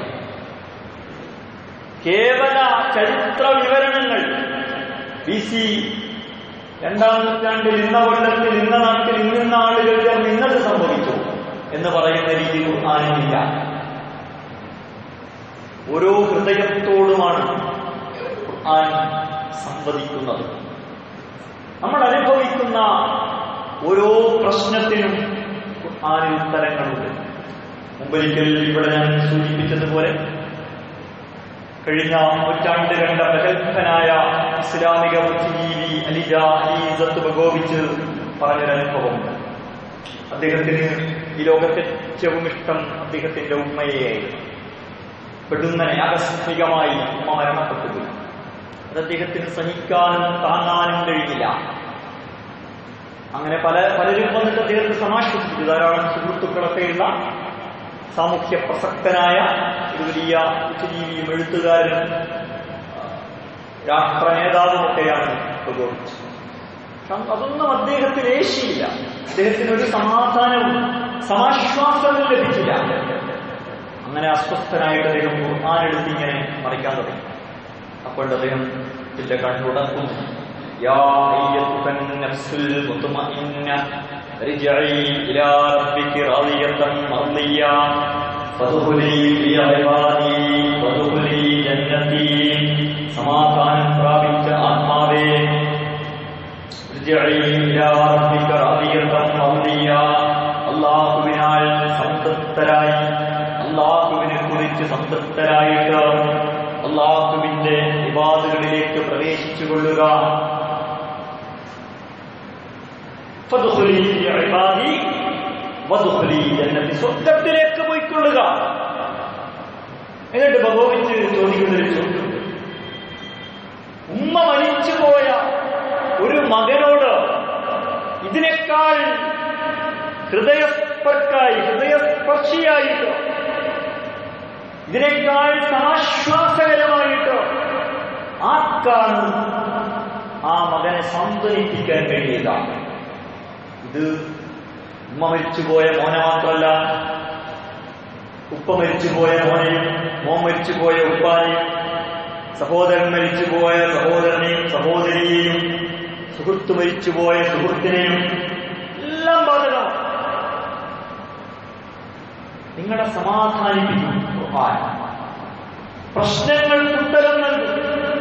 കേവല ചരിത്ര വിവരണങ്ങൾ ബി സി രണ്ടാം നൂറ്റാണ്ടിൽ ഇന്ന കൊല്ലത്തിൽ ഇന്ന നാട്ടിൽ ഇന്നിന്ന ആളുകൾ ചേർന്ന് ഇന്നത് സംഭവിച്ചു എന്ന് പറയുന്ന രീതി ഖുർആാനില്ല ഓരോ ഹൃദയത്തോടുമാണ് ഖുർആൻ സംവദിക്കുന്നത് നമ്മൾ അനുഭവിക്കുന്ന ഓരോ പ്രശ്നത്തിനും ഖുർആനിൽ ഉത്തരങ്ങളുണ്ട് മുമ്പൊരിക്കൽ ഇവിടെ ഞാൻ സൂചിപ്പിച്ചതുപോലെ കഴിഞ്ഞ നൂറ്റാണ്ട് കണ്ട പ്രഗത്ഭനായ ഇസ്ലാമിക ബുദ്ധിജീവി അലിജ അലീസത്ത് ബഗോവിച്ച് പറഞ്ഞൊരനുഭവമുണ്ട് അദ്ദേഹത്തിന് ഈ ലോകത്തെ ഏറ്റവും ഇഷ്ടം അദ്ദേഹത്തിന്റെ ഉമ്മയെയായിരുന്നു പെടുന്നനെ ആകസ്മികമായി ഉമ്മ മരണപ്പെട്ടു പോയി അത് അദ്ദേഹത്തിന് സഹിക്കാനും താങ്ങാനും കഴിഞ്ഞില്ല അങ്ങനെ പല പലരും വന്നിട്ട് അദ്ദേഹത്തെ സമാശ്വസിച്ചു ധാരാളം സുഹൃത്തുക്കളൊക്കെയുള്ള സാമൂഹ്യ പ്രസക്തനായ ഒരു വലിയ ഉച്ചജീവിയും എഴുത്തുകാരനും രാഷ്ട്ര നേതാവുമൊക്കെയാണ് ഭഗവത് അതൊന്നും അദ്ദേഹത്തിന് ഏശിയില്ല അദ്ദേഹത്തിന് ഒരു സമാധാനവും സമാശ്വാസവും ലഭിച്ചില്ല അങ്ങനെ അസ്വസ്ഥനായിട്ട് അദ്ദേഹം ഖുർആാനെടുത്ത് ഇങ്ങനെ മറിക്കാൻ തുടങ്ങി അപ്പോൾ അദ്ദേഹം ഇതിന്റെ കണ്ണുടക്കുന്നു يا أيتها النفس المطمئنة ارجعي إلى ربك راضية مرضية فادخلي في عبادي وادخلي جنتي സമാധാനം പ്രാപിച്ച ആത്മാവേ ارجعي إلى ربك راضية مرضية അള്ളാഹുവിനാൽ സംതൃപ്തരായി അള്ളാഹുവിനെ കുറിച്ച് സംതൃപ്തരായിട്ട് അള്ളാഹുവിന്റെ വിവാദങ്ങളിലേക്ക് പ്രവേശിച്ചു കൊള്ളുക സ്വർഗത്തിലേക്ക് പോയിക്കൊള്ളുക എന്നിട്ട് ഭഗവതിച്ച് ചോദിക്കുന്നൊരു ചോദ്യം ഉമ്മ മരിച്ചുപോയ ഒരു മകനോട് ഇതിനേക്കാൾ ഹൃദയസ്പർക്കായി ഹൃദയസ്പർശിയായിട്ട് ഇതിനേക്കാൾ സമാശ്വാസകരമായിട്ട് ആർക്കാണ് ആ മകനെ സാന്ത്വനിപ്പിക്കാൻ കഴിയുക ഇത് ഉമ്മ മരിച്ചുപോയ മോനെ മാത്രമല്ല ഉപ്പ മരിച്ചുപോയ മോനെയും മോൻ മരിച്ചുപോയ ഉപ്പാനെയും സഹോദരൻ മരിച്ചുപോയ സഹോദരനെയും സഹോദരിയെയും സുഹൃത്ത് മരിച്ചുപോയ സുഹൃത്തിനെയും എല്ലാം ബാധകമാണ് നിങ്ങളെ സമാധാനിപ്പിക്കും ഖുർആൻ പ്രശ്നങ്ങൾക്ക് ഉത്തരം നൽകും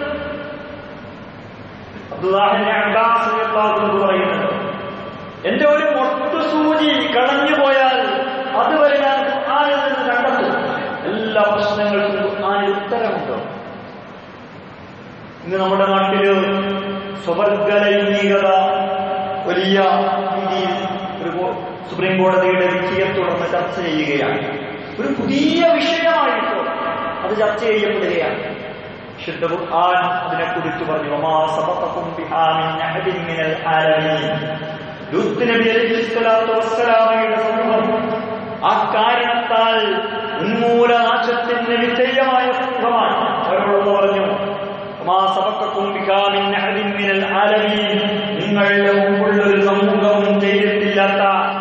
അബ്ദുല്ലാഹിബ്നു അബ്ബാസ് റളിയല്ലാഹു അൻഹു പറയുന്നുണ്ട് എന്റെ ഒരു മൊട്ടു സൂചി കളഞ്ഞു പോയാൽ അതുവരെ ഞാൻ ഖുർആനിൽ നിന്ന് കണ്ടെത്തും എല്ലാ പ്രശ്നങ്ങൾക്കും ഖുർആനിൽ ഉത്തരമുണ്ട് ഇന്ന് നമ്മുടെ നാട്ടില് സ്വവർഗ ലൈംഗികത വലിയ രീതിയിൽ ഒരു കോ- സുപ്രീം കോടതിയുടെ വിധിയെ തുടർന്ന് ചർച്ച ചെയ്യുകയാണ് ഒരു പുതിയ വിഷയമായിട്ട് അത് ചർച്ച ചെയ്യപ്പെടുകയാണ് ശുദ്ധ ഖുർആൻ അതിനെക്കുറിച്ച് പറഞ്ഞു വമാ സബഖക്കും ബിഹാ മിൻ അഹദിൻ മിനൽ ആലമീൻ ലൂത്ത് നബി അലൈഹി സ്വലാത്തു വസ്സലാമയുടെ സമൂഹം ആ കാരണത്താൽ ഉന്മൂലനാശത്തിന് വിധേയമായ സമൂഹമാണ് അവരോട് പറഞ്ഞു വമാ സബഖക്കും ബിഹാ മിൻ അഹദിൻ മിനൽ ആലമീൻ നിങ്ങളുടെ മുമ്പുള്ള ഒരു സമൂഹവും ചെയ്തിട്ടില്ലാത്ത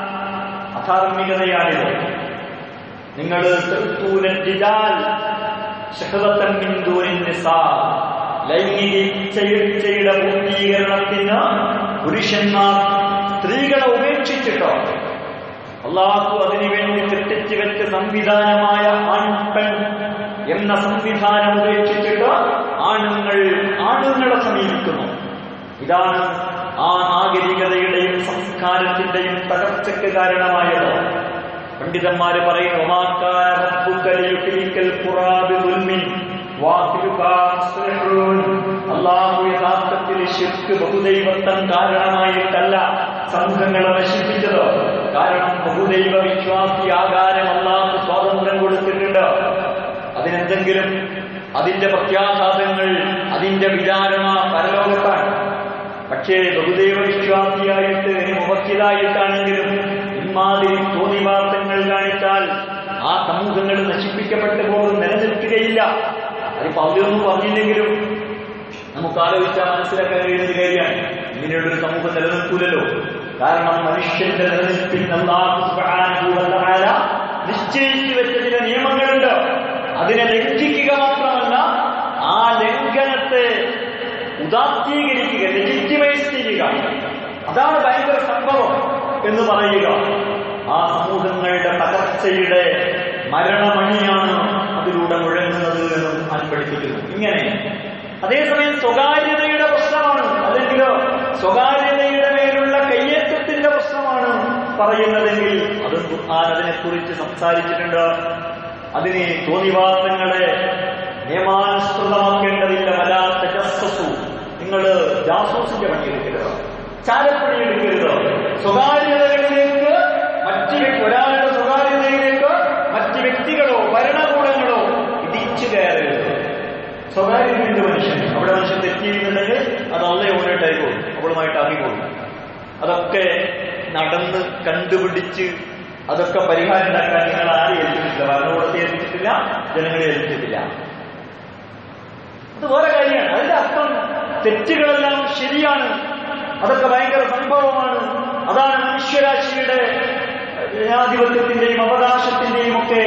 അധാർമികതയാണിത് നിങ്ങൾ തൃത്തൂരറ്റിജാൽ ശഹവത്തൻ മിന്ദൂരിൻ നിസാ ലൈംഗിക ഇച്ഛയുടെ പൂർത്തീകരണത്തിന് പുരുഷന്മാർ സ്ത്രീകളെ ഉപേക്ഷിച്ചിട്ടോ അള്ളാഹു അതിനുവേണ്ടി സൃഷ്ടിച്ചു വെച്ച സംവിധാനമായ ആൺ പെൺ എന്ന സംവിധാനം ഉപേക്ഷിച്ചിട്ട് ആണുങ്ങൾ ആണുങ്ങളെ സമീപിക്കുന്നു ഇതാണ് ആ നാഗരികതയുടെയും സംസ്കാരത്തിന്റെയും തകർച്ചയ്ക്ക് കാരണമായത് പണ്ഡിതന്മാര് പറയുന്നു "വമാക്കാന റബ്ബുക ലിയുഹ്ലിക്കൽ ഖുറാ ബിദുൽമിൻ വാഹിലുഹാ മുസ്ലിഹൂൻ." അള്ളാഹു യഥാർത്ഥത്തിൽ ശിർക്ക് ബഹുദൈവത്വം കാരണമായിട്ടല്ല സമൂഹങ്ങളെ നശിപ്പിച്ചത് കാരണം ബഹുദൈവ വിശ്വാസിയാകാനും അള്ളാഹു സ്വാതന്ത്ര്യം കൊടുത്തിട്ടുണ്ട് അതിനെന്തെങ്കിലും അതിന്റെ പ്രത്യാഘാതങ്ങൾ അതിന്റെ വിചാരണ പരലോകത്താണ് പക്ഷേ ബഹുദൈവ വിശ്വാസിയായിട്ട് ഇനി മുഖത്തിലായിട്ടാണെങ്കിലും ഇമാതിരി തോന്നിവാസങ്ങൾ കാണിച്ചാൽ ആ സമൂഹങ്ങൾ നശിപ്പിക്കപ്പെട്ടു പോകും നിലനിൽക്കുകയില്ല അതിപ്പോ അവരൊന്നും പറഞ്ഞില്ലെങ്കിലും നമുക്ക് ആലോചിച്ചാൽ മനസ്സിലാക്കാൻ കഴിയുന്ന ഒരു കാര്യമാണ് ഇങ്ങനെയുള്ളൊരു സമൂഹം നിലനിൽക്കൂലല്ലോ കാരണം മനുഷ്യന്റെ നിലനിൽപ്പിൽ അല്ലാഹു സുബ്ഹാനഹു വ തആല നിശ്ചയിച്ചു വെച്ച ചില നിയമങ്ങളുണ്ട് അതിനെ ലംഘിക്കുക മാത്രമല്ല ആ ലംഘനത്തെ ഉദാത്തീകരിക്കുക ലെജിറ്റിമൈസ് ചെയ്യുക അതാണ് ഭയങ്കര സംഭവം എന്ന് പറയുക ആ സമൂഹങ്ങളുടെ തകർച്ചയുടെ മരണമണിയാണ് അതിലൂടെ മുഴങ്ങുന്നത് എന്ന് ഞാൻ പഠിപ്പിക്കുന്നു ഇങ്ങനെ അതേസമയം സ്വകാര്യതയുടെ പ്രശ്നമാണ് അല്ലെങ്കിൽ സ്വകാര്യതയുടെ മേലുള്ള കയ്യേറ്റത്തിന്റെ പ്രശ്നമാണ് പറയുന്നതെങ്കിൽ അത് ഖുർആൻ അതിനെക്കുറിച്ച് സംസാരിച്ചിട്ടുണ്ട് അതിനെ തോന്നിവാസങ്ങളെ നിയമാനുസൃതമാക്കേണ്ടതില്ല വല്ലാത്ത ജസ്സസു നിങ്ങൾ ജാസൂസിന്റെ പണിയെടുക്കരുത് ചാരപ്പണിയെടുക്കരുത് സ്വകാര്യതകളിലേക്ക് മറ്റ് വ്യക്തി ഒരാളുടെ സ്വകാര്യതയിലേക്ക് മറ്റ് വ്യക്തികളോ ഭരണകൂടങ്ങളോ ഇടിച്ചു കയറരുത് സ്വകാര്യതയുണ്ട് മനുഷ്യൻ അവിടെ മനുഷ്യൻ തെറ്റിയിരുന്നുണ്ടെങ്കിൽ അത് അള്ളേ ഓണിട്ടായിക്കോളും അവളുമായിട്ട് അറിയിക്കോളും അതൊക്കെ നടന്ന് കണ്ടുപിടിച്ച് അതൊക്കെ പരിഹാരം ഉണ്ടാക്കാൻ നിങ്ങൾ ആരെയും ഏൽപ്പിച്ചിട്ടില്ല ഭരണകൂടത്തെ ഏൽപ്പിച്ചിട്ടില്ല ജനങ്ങളെ ഏൽപ്പിച്ചിട്ടില്ല അത് വേറെ കാര്യമാണ് അതിന്റെ അർത്ഥം തെറ്റുകളെല്ലാം ശരിയാണ് അതൊക്കെ ഭയങ്കര സംഭവമാണ് അതാണ് മനുഷ്യരാശിയുടെ ജനാധിപത്യത്തിന്റെയും അവകാശത്തിന്റെയും ഒക്കെ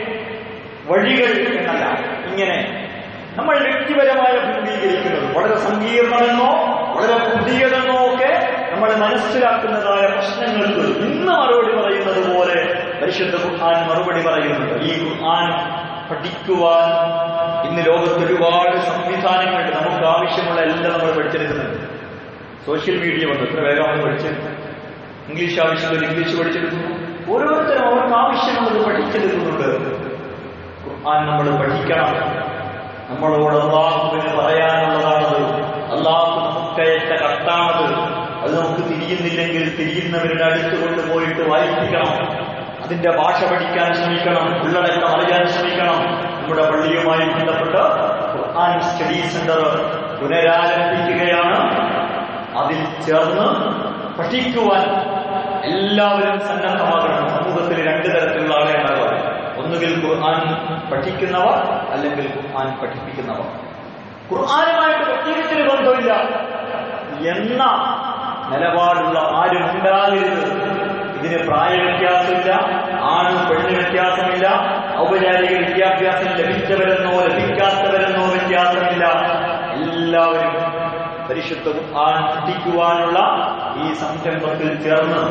വഴികൾ എന്നല്ല ഇങ്ങനെ നമ്മൾ വ്യക്തിപരമായ ഭൂമീകരിക്കുന്നത് വളരെ സങ്കീർണമെന്നോ വളരെ പുതിയതെന്നോ ഒക്കെ നമ്മൾ മനസ്സിലാക്കുന്നതായ പ്രശ്നങ്ങൾക്ക് ഇന്ന് മറുപടി പറയുന്നത് പോലെ പരിശുദ്ധ ഖുർആൻ മറുപടി പറയുന്നുണ്ട് ഈ ഖുർആൻ പഠിക്കുവാൻ ഇന്ന് ലോകത്ത് ഒരുപാട് സംവിധാനങ്ങളുണ്ട് നമുക്ക് ആവശ്യമുള്ള എല്ലാം നമ്മൾ പഠിച്ചെടുക്കുന്നുണ്ട് സോഷ്യൽ മീഡിയ വന്നു എത്ര വേഗമാണ് പഠിച്ചെടുക്കുന്നത് ഇംഗ്ലീഷ് ആവശ്യമുള്ള ഇംഗ്ലീഷ് പഠിച്ചെടുക്കുന്നു ഓരോരുത്തരും അവർക്ക് ആവശ്യമുള്ളത് പഠിച്ചെടുക്കുന്നുണ്ട് ഖുർആൻ നമ്മൾ പഠിക്കണം നമ്മളോട് അള്ളാഹുവിന് പറയാനുള്ളതാണത് അള്ളാഹു നമുക്കയച്ച കത്താണത് അത് നമുക്ക് തിരിയുന്നില്ലെങ്കിൽ തിരിയുന്നവരുടെ അടുത്ത് കൊണ്ടുപോയിട്ട് വായിപ്പിക്കണം അതിന്റെ ഭാഷ പഠിക്കാൻ ശ്രമിക്കണം ഉള്ളടക്കം അറിയാൻ ശ്രമിക്കണം നമ്മുടെ പള്ളിയുമായി ബന്ധപ്പെട്ട് ഖുർആൻ സ്റ്റഡി സെന്റർ പുനരാരംഭിക്കുകയാണ് അതിൽ ചേർന്ന് പഠിക്കുവാൻ എല്ലാവരും സന്നദ്ധമാകണം സമൂഹത്തിൽ രണ്ട് തരത്തിലുള്ള ആളെ ഉണ്ടാകുക ഒന്നുകിൽ ഖുർആൻ പഠിക്കുന്നവർ അല്ലെങ്കിൽ ഖുർആൻ പഠിപ്പിക്കുന്നവർ ഖുർആനുമായിട്ട് പ്രത്യേകിച്ചൊരു ബന്ധമില്ല എന്ന നിലപാടുള്ള ആരും ഉണ്ടാകരുത് ഇതിന് പ്രായ വ്യത്യാസമില്ല ആണ് പെണ്ണ് വ്യത്യാസമില്ല ഔപചാരിക വിദ്യാഭ്യാസം ലഭിച്ചവരെന്നോ ലഭിക്കാത്തവരെന്നോ വ്യത്യാസമില്ല എല്ലാവരും പരിശുദ്ധ ഖുർആൻ പഠിക്കുവാനുള്ള ഈ സംരംഭത്തിൽ ചേർന്ന്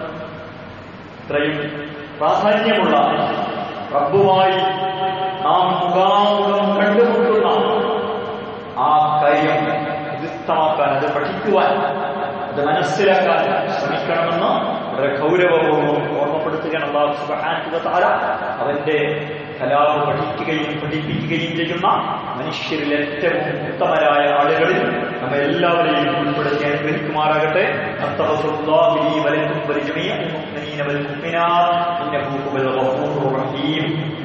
ഇത്രയും പ്രാധാന്യമുള്ള റബ്ബുമായി നാം മുഖാമുഖം കണ്ടുമുട്ടുന്ന ആ കാര്യം ഹൃദിസ്ഥമാക്കാൻ അത് പഠിക്കുവാൻ അത് മനസ്സിലാക്കാൻ ശ്രമിക്കണമെന്ന് വളരെ ഗൗരവപൂർവ്വം ഓർമ്മപ്പെടുത്തുകയാണ് അള്ളാഹു സുബ്ഹാനഹു വ തആല അവന്റെ കലാപ് പഠിക്കുകയും പഠിപ്പിക്കുകയും ചെയ്യുന്ന മനുഷ്യരിൽ ഏറ്റവും ഉത്തമരായ ആളുകളിൽ നമ്മെ എല്ലാവരെയും ഉൾപ്പെടുത്തി അനുഗ്രഹിക്കുമാറാകട്ടെ അത്തഹസുല്ലാഹി ലീ വലക്കും വലിജമീഅൽ മുഅ്മിനീന വൽ മുഅ്മിനാത്ത് ഇന്നഹു ഹുവൽ ഗഫൂറുർ റഹീം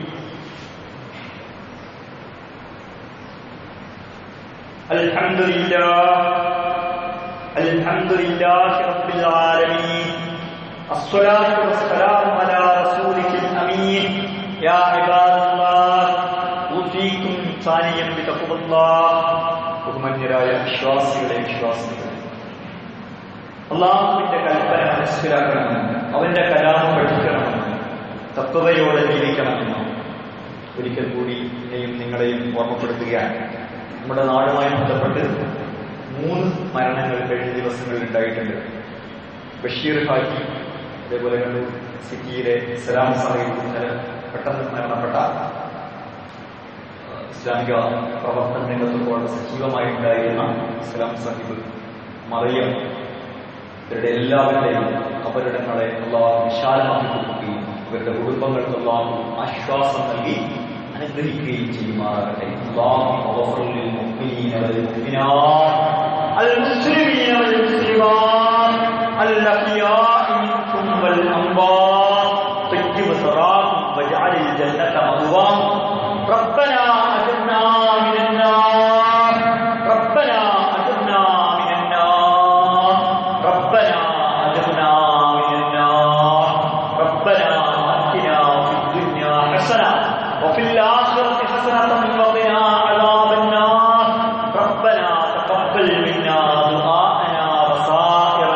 الحمد لله الحمد لله رب العالمين الصلاة والسلام على رسولك الأمين يا عباد الله أوصيكم ثانيا بتقوى الله ബഹുമാന്യരായ വിശ്വാസികളെ വിശ്വാസികളെ അള്ളാഹുവിന്റെ കൽപ്പന മനസ്സിലാക്കണമെന്ന് അവന്റെ കലാമം പഠിക്കണമെന്ന് തത്വതയോടെ ജീവിക്കണമെന്ന് ഒരിക്കൽ കൂടി എന്നെയും നിങ്ങളെയും ഓർമ്മപ്പെടുത്തുകയാണ് നമ്മുടെ നാടുമായി ബന്ധപ്പെട്ട് മൂന്ന് മരണങ്ങൾ കഴിഞ്ഞ ദിവസങ്ങളിൽ ഉണ്ടായിട്ടുണ്ട് ബഷീർ ഹാജി അതേപോലെ കണ്ണൂർ സിറ്റിയിലെ സലാം സാഹിബ് ഇന്നലെ പെട്ടെന്ന് മരണപ്പെട്ട ഇസ്ലാമിക പ്രവർത്തന രംഗത്ത് വളരെ സജീവമായി ഉണ്ടായിരുന്ന ഇസ്ലാം സാഹിബ് മറിയം ഇവരുടെ എല്ലാവരുടെയും അപകടങ്ങളെ അള്ളാഹു വിശാലമാക്കി കൊടുക്കുകയും ഇവരുടെ കുടുംബങ്ങൾക്ക് അള്ളാഹു ആശ്വാസം നൽകി അനുഗ്രഹിക്കുകയും ചെയ്യുമാറാകട്ടെ അള്ളാഹു للمؤمنين والمؤمنات المسلمين والمسلمات الأحياء منكم والأموات طيب ثراكم واجعل الجنة مأواكم ربنا أجرنا من النار ربنا أجرنا من النار ربنا أجرنا من النار ربنا آتنا في الدنيا حسنة وفي الآخرة حسنة وقنا عذاب النار ربنا تقبل منا دعاءنا وسائر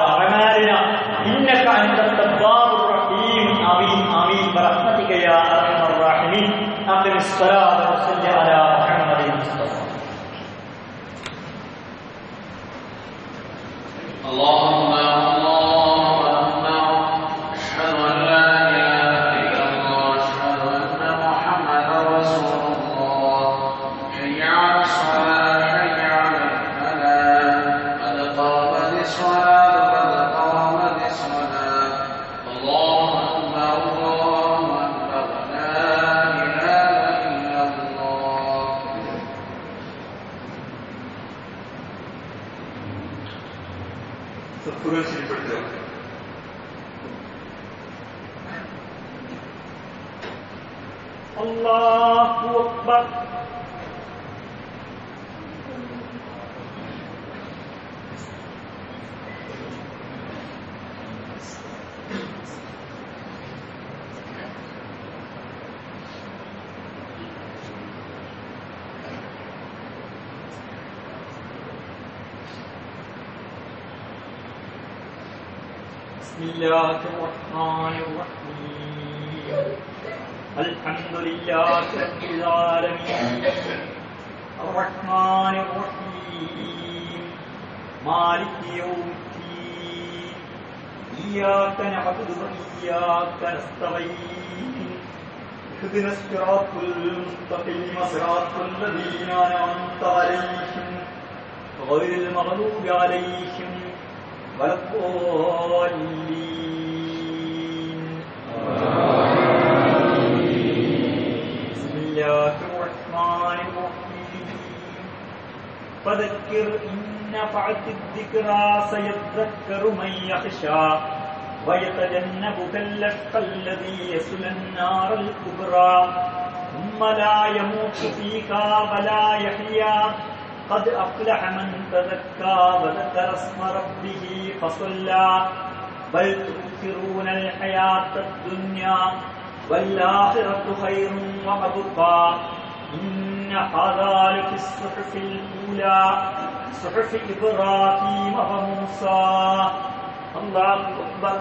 സൃഷ്ടിക്കുക അല്ലാഹു അക്ബർ بسم الله الرحمن الرحيم الحمد لله رب العالمين الرحمن الرحيم مالك يوم الدين إياك نعبد وإياك نستعين اهدنا الصراط المستقيم صراط الذين أنعمت عليهم غير المغلوب عليهم ولا الضالين بسم الله الرحمن الرحيم فذكر إن نفعت الذكرى سيذكر من يخشى ويتجنبك الأشقى الذي يصلى النار الكبرى ثم لا يموت فيها ولا يحيا قد أفلح من تزكى وذكر اسم ربه فصلى بل تؤثرون الحياة الدنيا والآخرة خير وأبقى إن هذا لفي الصحف الأولى صحف إبراهيم وموسى الله أكبر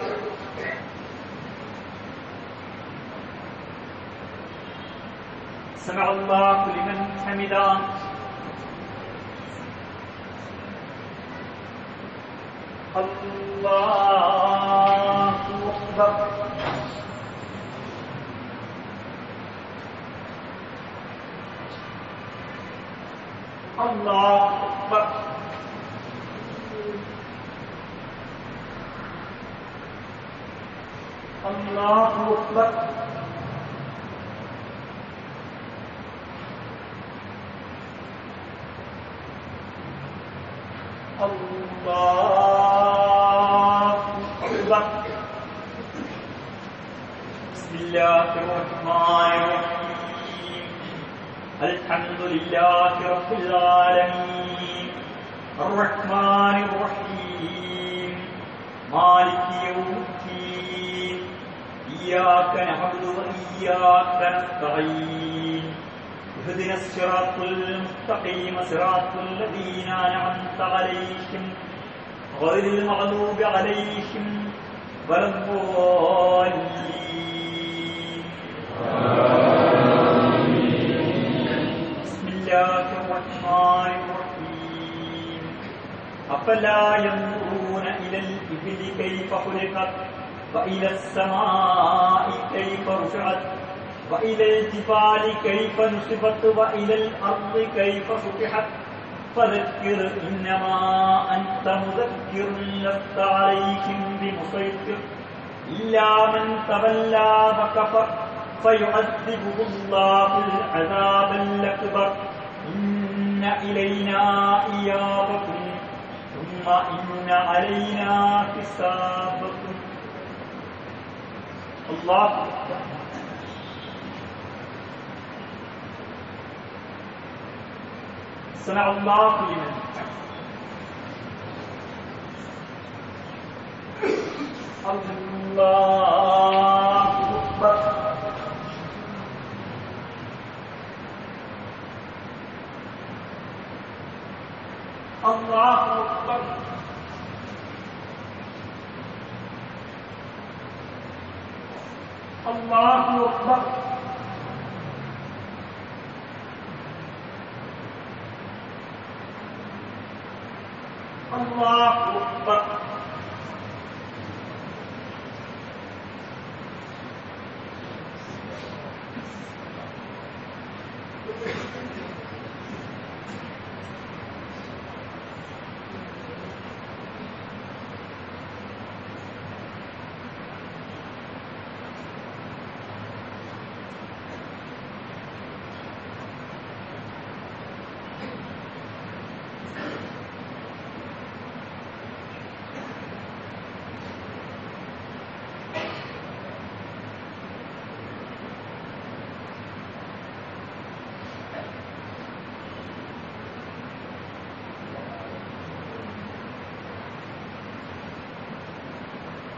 سمع الله لمن حمده الله أكبر الله أكبر الله أكبر الله أكبر بسم الله الرحمن الرحيم الحمد لله رب العالمين الرحمن الرحيم مالك يوم الدين إياك نعبد وإياك نستعين اهدنا الصراط المستقيم صراط الذين أنعمت عليهم غير المغلوب عليهم ولا الضالين بسم الله الرحمن الرحيم أفلا ينظرون إلى الإبل كيف خلقت وإلى السماء كيف رفعت وإلى الجبال كيف نصبت وإلى الأرض كيف سطحت فذكر إنما أنت مذكر لست عليهم بمسيطر إلا من تولى وكفر فيعذبه الله العذاب الأكبر إن إلينا إيابكم ثم إن علينا حسابكم الله أكبر سمع الله لمن الله أكبر الله أكبر الله أكبر الله أكبر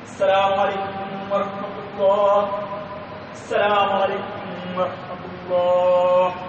السلام عليكم ورحمة الله السلام عليكم ورحمة الله